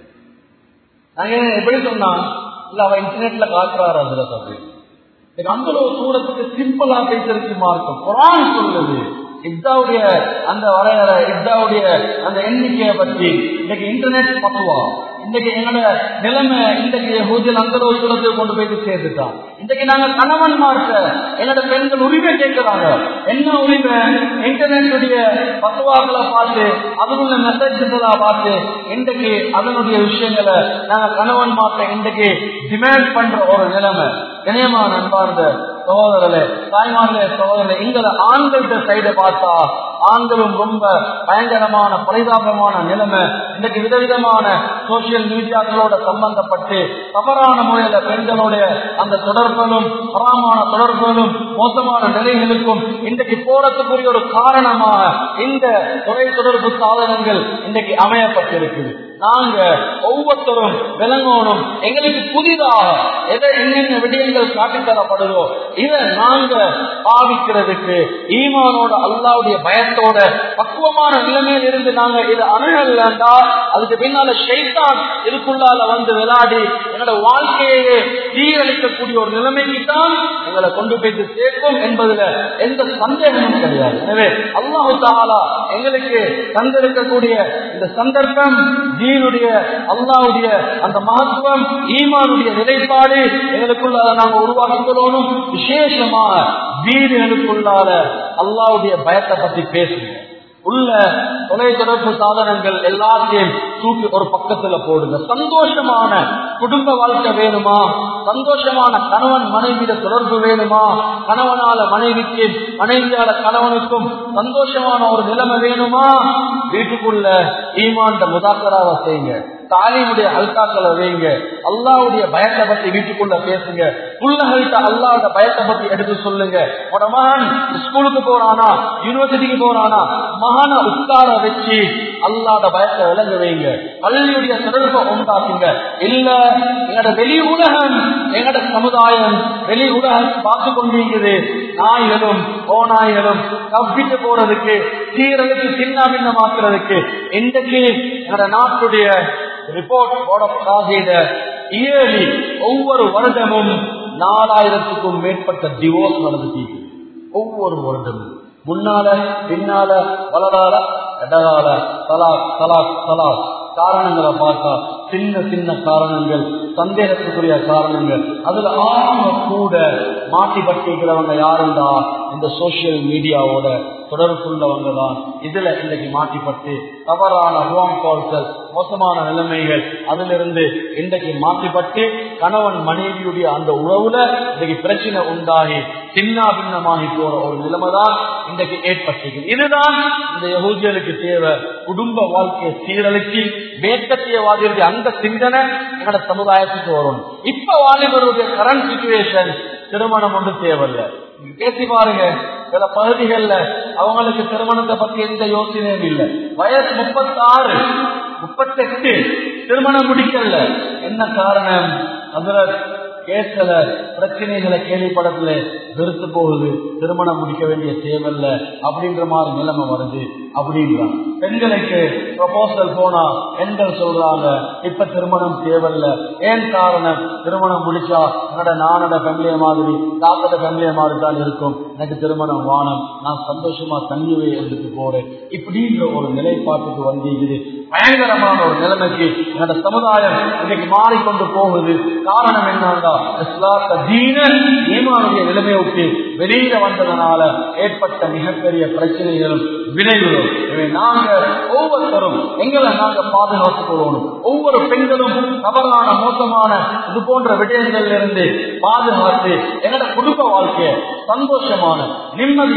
நாங்க எப்படி சொன்னா இல்ல அவ இன்டர்நெட்ல காட்டுறாரு அதுல தப்பு இதுக்கு அந்த ஒரு தூரத்துக்கு சிம்பிளா பேசிருக்கு மார்க்கம் குரான் சொல்லுது இத்தாவுடைய அந்த வரையறை இத்தாவுடைய அந்த எண்ணிக்கையை பற்றி இன்னைக்கு இன்டர்நெட் பத்துவா இன்னைக்கு எங்களோட நிலைமை இன்றைக்கு ஹூஜில் அந்த ஒரு தூரத்துக்கு கொண்டு போயிட்டு சேர்த்துட்டான் இன்றைக்கு நாங்க கணவன்மார்க்க என்னோட பெண்கள் உரிமை கேட்கிறாங்க என்ன உரிமை இன்டர்நெட்டுடைய பத்துவாக்களை பார்த்து அதனுள்ள மெசேஜ்களா பார்த்து இன்றைக்கு அதனுடைய விஷயங்களை நாங்க கணவன்மார்க்க இன்றைக்கு டிமாண்ட் பண்ற ஒரு நிலைமை இணையமான அன்பார்ந்த சகோதரர்களே தாய்மார்களே சகோதரர்களே எங்களை ஆண்கள்கிட்ட சைடை பார்த்தா ஆண்களும் ரொம்ப பயங்கரமான பரிதாபமான நிலைமை இன்னைக்கு விதவிதமான சோசியல் மீடியாக்களோட சம்பந்தப்பட்டு தவறான முறையில பெண்களுடைய அந்த தொடர்புகளும் பராமான தொடர்புகளும் மோசமான நிலைகளுக்கும் இன்றைக்கு போறதுக்குரிய ஒரு காரணமாக இந்த தொலை தொடர்பு சாதனங்கள் இன்றைக்கு அமையப்பட்டிருக்குது நாங்க ஒவ்வொருத்தரும் விளங்கணும் எங்களுக்கு புதிதாக எதை என்னென்ன விடயங்கள் காட்டித்தரப்படுதோ இதை நாங்க பாவிக்கிறதுக்கு ஈமானோட அல்லாவுடைய பயத்தோட பக்குவமான நிலைமையில் இருந்து நாங்க இதை அணுகலண்டா அதுக்கு பின்னால ஷைத்தான் இதுக்குள்ளால வந்து விளையாடி எங்களோட வாழ்க்கையே சீரழிக்கக்கூடிய ஒரு நிலைமைக்கு தான் எங்களை கொண்டு போயிட்டு சேர்க்கும் என்பதுல எந்த சந்தேகமும் கிடையாது எனவே அல்லாஹு தாலா எங்களுக்கு தந்திருக்கக்கூடிய இந்த சந்தர்ப்பம் தீனுடைய அல்லாவுடைய அந்த மகத்துவம் ஈமானுடைய நிலைப்பாடு எங்களுக்குள்ள அதை நாங்க உருவாக்கிக் கொள்ளணும் விசேஷமாக வீடுகளுக்குள்ளால அல்லாவுடைய பயத்தை பத்தி பேசுங்க உள்ள தொலைத்தொடர்பு சாதனங்கள் எல்லாத்தையும் தூக்கி ஒரு பக்கத்துல போடுங்க சந்தோஷமான குடும்ப வாழ்க்கை வேணுமா சந்தோஷமான கணவன் மனைவியிட தொடர்பு வேணுமா கணவனால மனைவிக்கு மனைவியால கணவனுக்கும் சந்தோஷமான ஒரு நிலைமை வேணுமா வீட்டுக்குள்ள ஈமாண்ட முதாக்கராவை செய்யுங்க தாலியுடைய அல்காக்களை வைங்க அல்லாவுடைய பயத்தை பத்தி வீட்டுக்குள்ள பேசுங்க புள்ளகள்கிட்ட அல்லாவோட பயத்தை பத்தி எடுத்து சொல்லுங்க உட மகன் ஸ்கூலுக்கு போறானா யூனிவர்சிட்டிக்கு போறானா மகனை உட்கார வச்சு அல்லாத பயத்தை விளங்க வைங்க பள்ளியுடைய தொடர்பை உண்டாக்குங்க இல்ல எங்கட வெளி உலகம் எங்கட சமுதாயம் வெளி உலகம் பார்த்து கொண்டிருக்குது நாய்களும் ஓநாய்களும் தப்பிட்டு போறதுக்கு சீரழித்து சின்ன பின்னமாக்குறதுக்கு இன்றைக்கு எங்கட நாட்டுடைய ரிப்போர்ட் போடப்படாத இயர்லி ஒவ்வொரு வருடமும் நாலாயிரத்துக்கும் மேற்பட்ட டிவோர்ஸ் நடந்துட்டு ஒவ்வொரு வருடமும் முன்னால பின்னால வளரால இடகால தலாக் தலாக் தலாக் காரணங்களை பார்த்தா சின்ன சின்ன காரணங்கள் சந்தேகத்துக்குரிய காரணங்கள் அதுல ஆரம்ப கூட மாட்டி பட்டிக்கிறவங்க யாருண்டா இந்த சோசியல் மீடியாவோட தொடர்புள்ளவங்க தான் இதுல இன்னைக்கு மாட்டிப்பட்டு தவறான ஹோம் கால்கள் மோசமான நிலைமைகள் அதிலிருந்து இன்றைக்கு மாற்றிப்பட்டு கணவன் மனைவியுடைய அந்த உறவுல இன்னைக்கு பிரச்சனை உண்டாகி சின்ன பின்னமாகி போற ஒரு நிலைமை தான் இன்றைக்கு ஏற்பட்டிருக்கு இதுதான் இந்த யகூதியருக்கு தேவை குடும்ப வாழ்க்கையை சீரழிச்சு மேற்கத்தியவாதிகளுடைய அந்த சிந்தனை எங்களோட சமுதாயத்துக்கு வரும் இப்ப வாலிபருடைய கரண்ட் சுச்சுவேஷன் திருமணம் ஒன்று தேவையில்லை நீங்க பேசி பாருங்க சில பகுதிகள்ல அவங்களுக்கு திருமணத்தை பத்தி எந்த யோசனையும் இல்லை வயசு முப்பத்தாறு முப்பத்தெட்டு திருமணம் முடிக்கல என்ன காரணம் அதுல கேட்கல பிரச்சனைகளை கேள்விப்படத்துல வெறுத்து போகுது திருமணம் முடிக்க வேண்டிய தேவையில்ல அப்படின்ற மாதிரி நிலைமை வருது அப்படின்றான் பெண்களுக்கு ப்ரொபோசல் போனா பெண்கள் சொல்றாங்க இப்ப திருமணம் தேவையில்ல ஏன் காரணம் திருமணம் முடிச்சா என்னோட நானோட ஃபேமிலிய மாதிரி தாத்தோட ஃபேமிலிய மாதிரி தான் இருக்கும் எனக்கு திருமணம் வானம் நான் சந்தோஷமா தண்ணிவே இருந்துட்டு போறேன் இப்படின்ற ஒரு நிலைப்பாட்டுக்கு வந்தீங்குது பயங்கரமான ஒரு நிலைமைக்கு என்னோட சமுதாயம் இன்னைக்கு மாறிக்கொண்டு போகுது காரணம் என்னன்னா இஸ்லாத்த தீன ஈமானுடைய நிலைமையை விட்டு வெளியில வந்ததனால ஏற்பட்ட மிகப்பெரிய பிரச்சனைகளும் விளைவுகளும் எனவே நாங்க ஒவ்வொருத்தரும் எங்களை நாங்க பாதுகாத்துக் கொள்ளணும் ஒவ்வொரு பெண்களும் தவறான மோசமான இது போன்ற விடயங்கள்ல இருந்து பாதுகாத்து எங்களோட குடும்ப வாழ்க்கைய சந்தோஷமான நிம்மதியான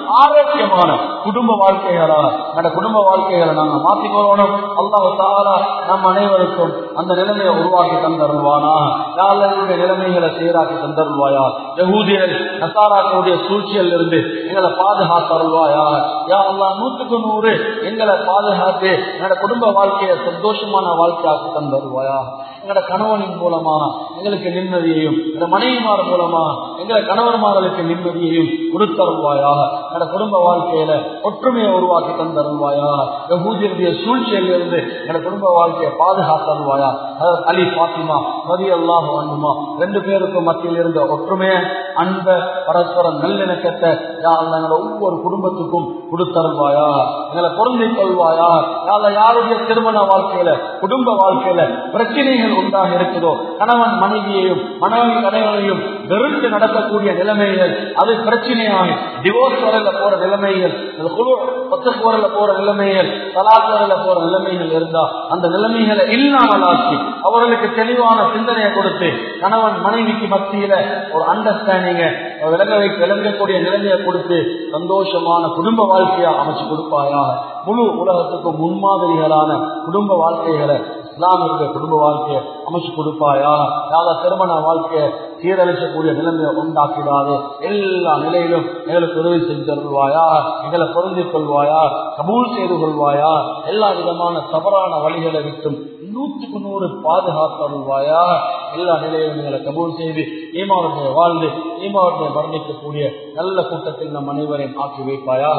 ஆரோக்கியமான குடும்ப வாழ்க்கைகளா அந்த குடும்ப வாழ்க்கைகளை நாங்க மாத்திக்கொள்ளணும் அல்லாஹ் தாரா நம் அனைவருக்கும் அந்த நிலைமையை உருவாக்கி தந்தருவானா யாருடைய நிலைமைகளை சீராக்கி தந்தருவாயா யகூதியர் நசாராக்களுடைய சூழ்ச்சியில் இருந்து எங்களை பாதுகாத்தருள்வாயா யா அல்லா நூத்துக்கு நூறு எங்களை பாதுகாத்து என்னோட குடும்ப வாழ்க்கையை சந்தோஷமான வாழ்க்கையாக்கி தந்தருவாயா எங்களோட கணவனின் மூலமா எங்களுக்கு நிம்மதியையும் எங்களோட மனைவிமார் மூலமா எங்களை கணவன்மார்களுக்கு நிம்மதியையும் கொடுத்தருள்வாயாக என்னோட குடும்ப வாழ்க்கையில ஒற்றுமையை உருவாக்கி தந்தருள்வாயா யகூதியுடைய சூழ்ச்சியில் இருந்து என்னோட குடும்ப வாழ்க்கையை பாதுகாத்தருள்வாயா அதாவது அலி பாத்திமா மதி அல்லாஹ் அன்புமா ரெண்டு பேருக்கும் மத்தியில் இருந்த ஒற்றுமையை அன்ப பரஸ்பர நல்லிணக்கத்தை எங்களோட ஒவ்வொரு குடும்பத்துக்கும் கொடுத்தருள்வாயா எங்களை பொருந்திக் கொள்வாயா யால யாருடைய திருமண வாழ்க்கையில குடும்ப வாழ்க்கையில பிரச்சனைகள் உண்டாக இருக்குதோ கணவன் மனைவியையும் மனைவி கணவனையும் வெறுத்து நடக்கக்கூடிய நிலைமைகள் அது பிரச்சனையாகி டிவோர்ஸ் வரையில போற நிலைமைகள் குழு பத்துக்கு வரல போற நிலைமைகள் தலாக் வரல போற நிலைமைகள் இருந்தா அந்த நிலைமைகளை இல்லாமல் ஆக்கி அவர்களுக்கு தெளிவான சிந்தனையை கொடுத்து கணவன் மனைவிக்கு மத்தியில ஒரு அண்டர்ஸ்டாண்டிங்க விளங்க வைக்க விளங்கக்கூடிய நிலைமையை கொடுத்து சந்தோஷமான குடும்ப வாழ்க்கையா அமைச்சு கொடுப்பாயா முழு உலகத்துக்கு முன்மாதிரிகளான குடும்ப வாழ்க்கைகளை இஸ்லாமிய குடும்ப வாழ்க்கையை அமைச்சு கொடுப்பாயா யாரா திருமண வாழ்க்கையை சீரழிச்சக்கூடிய நிலைமையை உண்டாக்கிடாது எல்லா நிலையிலும் எங்களுக்கு உதவி செஞ்சு தருவாயா எங்களை பொருந்திக் கொள்வாயா கபூல் செய்து கொள்வாயா எல்லா விதமான தவறான வழிகளை விட்டும் நூற்றுக்கு நூறு பாதுகாத்தருள்வாயா எல்லா நிலையிலும் எங்களை கபூல் செய்து ஈமாவுடைய வாழ்ந்து ஈமாவுடைய வர்ணிக்கக்கூடிய நல்ல கூட்டத்தில் நம் அனைவரையும் ஆக்கி வைப்பாயா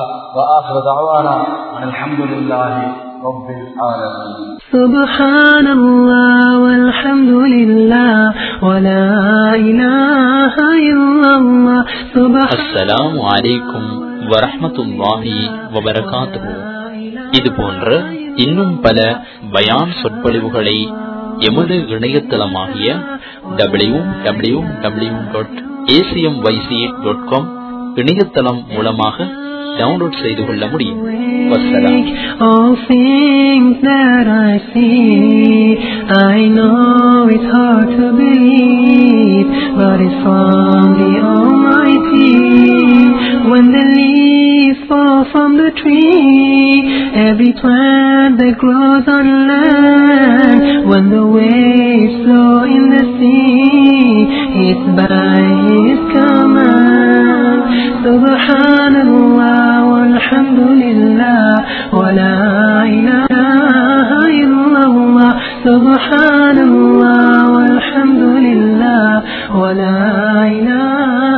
அலமதுல்லாஹி رب العالمين سبحان الله والحمد لله ولا إله إلا الله سبحان அஸ்ஸலாமு அலைக்கும் வரஹ்மத்துல்லாஹி வபரகாத்துஹு இது போன்ற இன்னும் பல பயான் சொற்பொழிவுகளை எமது இணையதளமாகிய W W W dot ACM YC dot com இணையதளம் மூலமாக டவுன்லோட் செய்து கொள்ள முடியும் வசலாம் All things that I see, I know it's hard to believe, but it's from the Almighty. When the leaves fall from the tree, every plant that grows on land, when the waves flow in the sea, it's by His command. Subhanallah walhamdulillah wa la ilaha illallah. Subhanallah walhamdulillah wa la ilaha